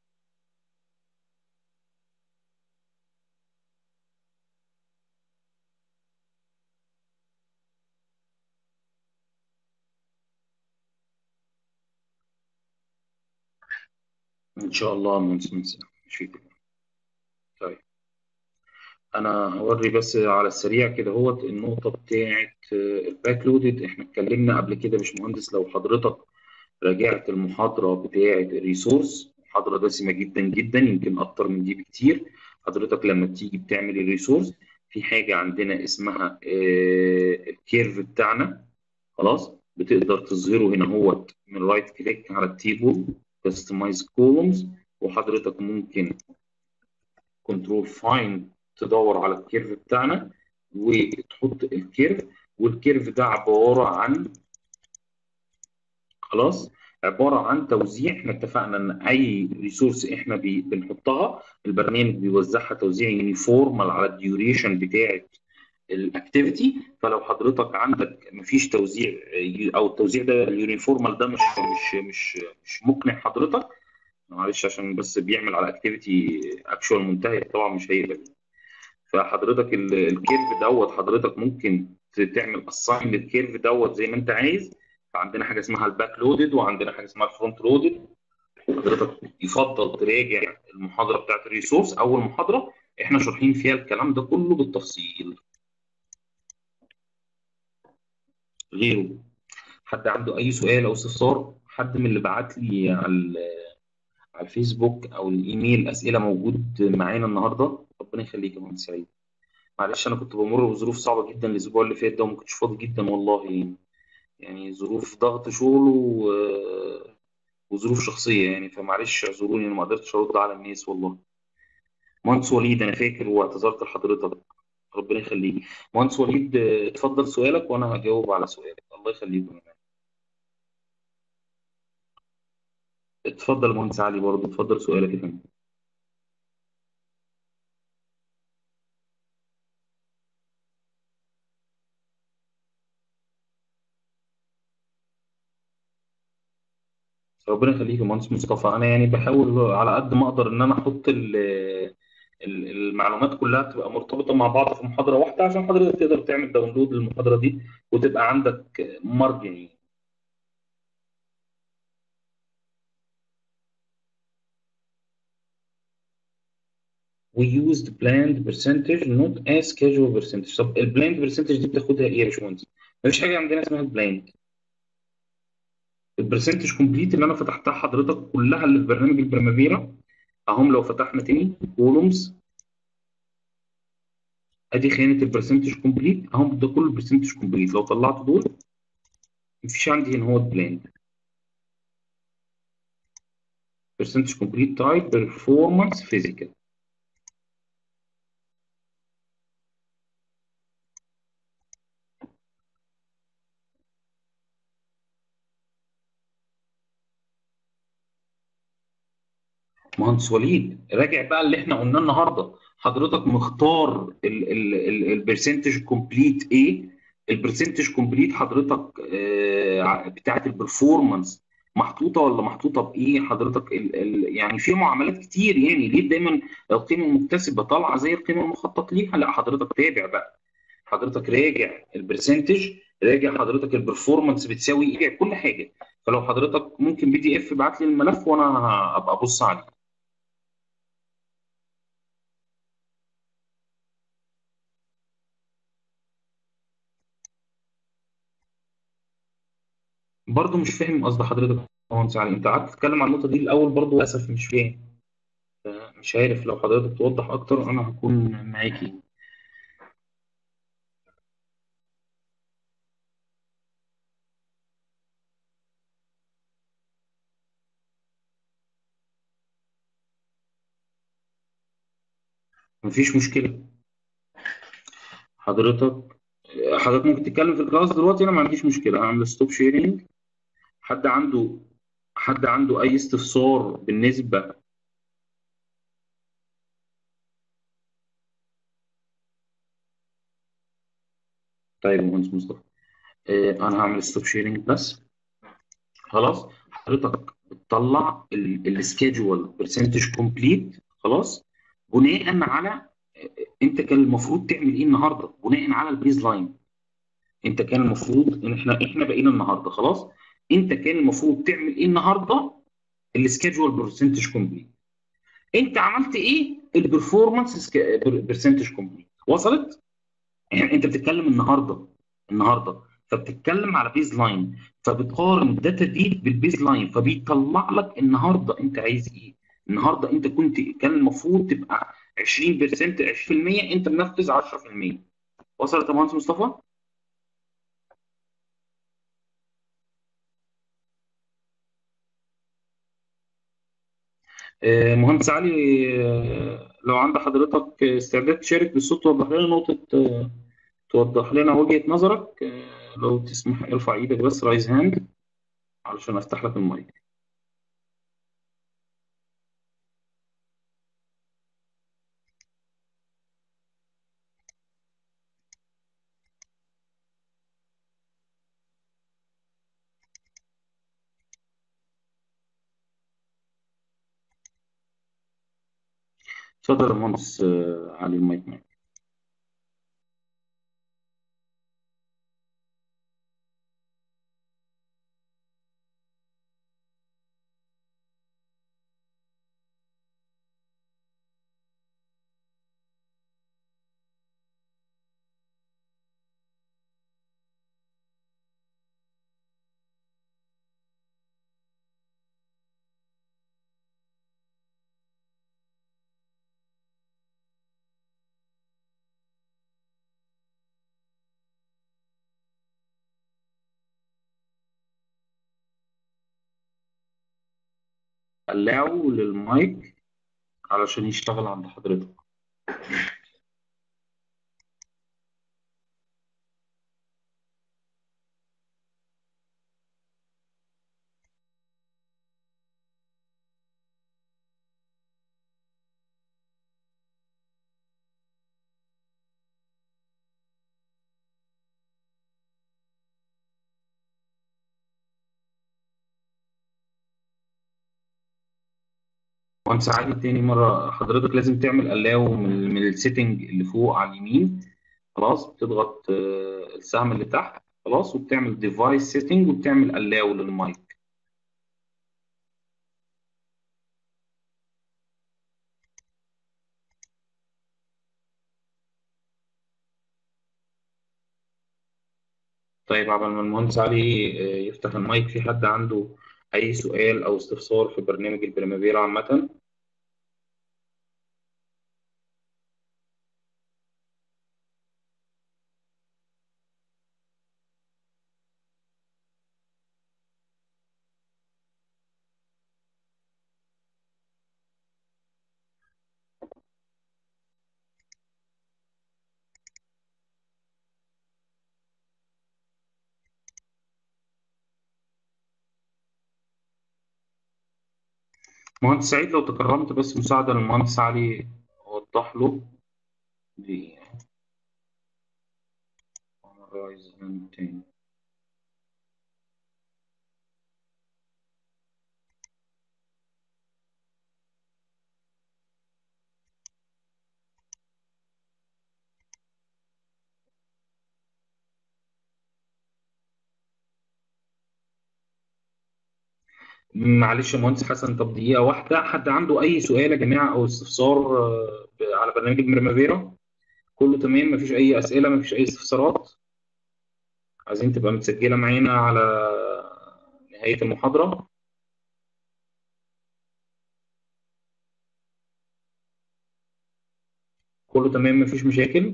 A: ان شاء الله مهندس منسى مش في كده طيب انا هوري بس على السريع كده هوت النقطه بتاعه الباك لودد احنا اتكلمنا قبل كده يا باشمهندس لو حضرتك راجعت المحاضره بتاعه الريسورس محاضره دسمه جدا جدا يمكن اكتر من دي بكتير حضرتك لما تيجي بتعمل الريسورس في حاجه عندنا اسمها الكيرف بتاعنا خلاص بتقدر تظهره هنا هوت من رايت كليك على التيبل كاستمايز كولومز وحضرتك ممكن كنترول فاين تدور على الكيرف بتاعنا وتحط الكيرف والكيرف ده عباره عن خلاص عباره عن توزيع احنا اتفقنا ان اي ريسورس احنا بي بنحطها البرنامج بيوزعها توزيع يونيفورمال على الديوريشن بتاعه الاكتيفيتي فلو حضرتك عندك مفيش توزيع او التوزيع ده اليونيفورمال ده مش مش مش مش مقنع حضرتك معلش عشان بس بيعمل على اكتيفيتي اكشوال منتهي طبعا مش هيقبل فحضرتك الكيرف دوت حضرتك ممكن تعمل اساين للكيرف دوت زي ما انت عايز فعندنا حاجه اسمها الباك لودد وعندنا حاجه اسمها الفرونت لودد حضرتك يفضل تراجع المحاضره بتاعت الريسورس اول محاضره احنا شارحين فيها الكلام ده كله بالتفصيل غيره حد عنده اي سؤال او استفسار حد من اللي بعت لي على على الفيسبوك او الايميل اسئله موجود معانا النهارده ربنا يخليك يا مهندس سعيد معلش انا كنت بمر بظروف صعبه جدا الاسبوع اللي فات ده وما كنتش فاضي جدا والله يعني يعني ظروف ضغط شغل و... وظروف شخصيه يعني فمعلش اعذروني انا ما قدرتش ارد على الناس والله مهندس وليد انا فاكر واعتذرت لحضرتك ربنا يخليك مهندس وليد آه، اتفضل سؤالك وانا هجاوب على سؤالك الله يخليكم اتفضل يا مهندس علي برضه اتفضل سؤالك يا فندم ربنا يخليك يا مهندس مصطفى انا يعني بحاول على قد ما اقدر ان انا احط ال- ال- المعلومات كلها تبقى مرتبطه مع بعض في محاضره واحده عشان حضرتك تقدر تعمل داونلود للمحاضره دي وتبقى عندك مرجع يعني we used planned percentage not as casual percentage طب البلاند percentage دي بتاخدها ايه يا باشمهندس؟ مفيش حاجه عندنا اسمها البلاند البرسنتج كومبليت اللي انا فتحتها حضرتك كلها اللي في برنامج البرمافيرا اهم لو فتحنا تاني كولومز ادي خانه البرسنتج كومبليت اهم ده كله البرسنتج كومبليت لو طلعت دول مفيش عندي هنا هو البلاند برسنتج كومبليت تايب بيرفورمانس فيزيكال مهندس وليد راجع بقى اللي احنا قلناه النهارده حضرتك مختار البرسنتج كومبليت ايه البرسنتج كومبليت حضرتك آه، بتاعت البرفورمانس محطوطه ولا محطوطه بايه حضرتك ال ال يعني في معاملات كتير يعني ليه دايما القيمه المكتسبه طالعه زي القيمه المخطط ليها لا حضرتك تابع بقى حضرتك راجع البرسنتج راجع حضرتك البرفورمانس بتساوي ايه كل حاجه فلو حضرتك ممكن بي دي اف ابعت لي الملف وانا هبقى ابص عليه برضه مش فاهم قصد حضرتك يا مهندس علي انت قعدت تتكلم عن النقطه دي الاول برضه للاسف مش فاهم مش عارف لو حضرتك توضح اكتر انا هكون معاكي مفيش مشكله حضرتك حضرتك ممكن تتكلم في الكلاس دلوقتي انا ما عنديش مشكله هعمل ستوب شيرنج حد عنده حد عنده اي استفسار بالنسبه طيب يا مهندس مصطفى آه، انا هعمل ستوب شيرنج بس خلاص حضرتك بتطلع السكيدجول برسنتج كومبليت خلاص بناء على انت كان المفروض تعمل ايه النهارده بناء على البيز لاين انت كان المفروض ان احنا احنا بقينا النهارده خلاص انت كان المفروض تعمل ايه النهارده السكيدجول برسنتج كومبليت انت عملت ايه البرفورمانس برسنتج كومبليت وصلت يعني انت بتتكلم النهارده النهارده فبتتكلم على بيز لاين فبتقارن الداتا دي بالبيز لاين فبيطلع لك النهارده انت عايز ايه النهارده انت كنت كان المفروض تبقى 20% 20% انت منفذ 10% وصلت يا مهندس مصطفى؟ آه، مهندس علي آه، لو عند حضرتك استعداد تشارك بالصوت توضح لنا نقطة آه، توضح لنا وجهة نظرك آه، لو تسمح ارفع ايدك بس رايز هاند علشان افتح لك المايك اتفضل يا مهندس آه، علي المايك معاك allow للمايك علشان يشتغل عند حضرتك وانت عادي تاني مرة حضرتك لازم تعمل allow من, من السيتنج اللي فوق على اليمين خلاص بتضغط آه، السهم اللي تحت خلاص وبتعمل device setting وبتعمل allow للمايك طيب قبل ما المهندس علي آه، يفتح المايك في حد عنده أي سؤال أو استفسار في برنامج البريمافيرا عامة؟ مهندس سعيد لو تكرمت بس مساعدة للمهندس علي أوضح له دي Horizon تاني. معلش يا مهندس حسن طب دقيقة واحدة حد عنده أي سؤال يا جماعة أو استفسار آه، ب- على برنامج البريمافيرا كله تمام مفيش أي أسئلة مفيش أي استفسارات عايزين تبقى متسجلة معانا على نهاية المحاضرة كله تمام مفيش مشاكل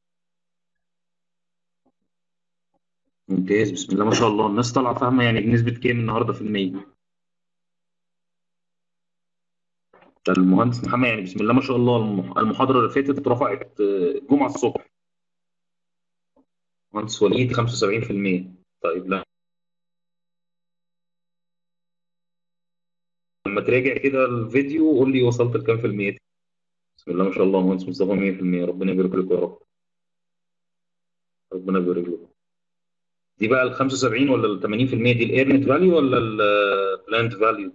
A: ممتاز بسم الله ما شاء الله الناس طالعة فاهمة يعني بنسبة كام النهاردة في المية ده المهندس محمد يعني بسم الله ما شاء الله المح- المحاضرة اللي فاتت اترفعت آه، الجمعة الصبح مهندس وليد 75% طيب لا لما تراجع كده الفيديو قول لي وصلت لكام في المية بسم الله ما شاء الله مهندس مصطفى 100% ربنا يبارك لك يا رب ربنا يبارك لك دي بقى ال 75 ولا ال 80% دي الايرنت فاليو ولا البلاند فاليو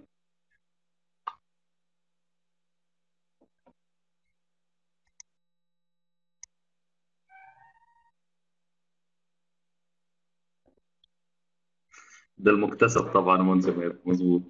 A: ده المكتسب طبعا يا مهندس عماد مظبوط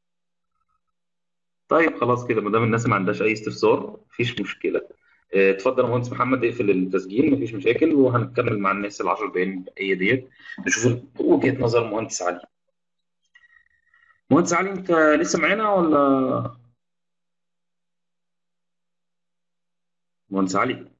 A: طيب خلاص كده ما دام الناس ما عندهاش اي استفسار مفيش مشكله آه، اتفضل يا مهندس محمد اقفل التسجيل مفيش مشاكل وهنكمل مع الناس ال 10 دقايق الباقيه ديت نشوف وجهه نظر المهندس علي مهندس علي انت لسه معانا ولا مهندس علي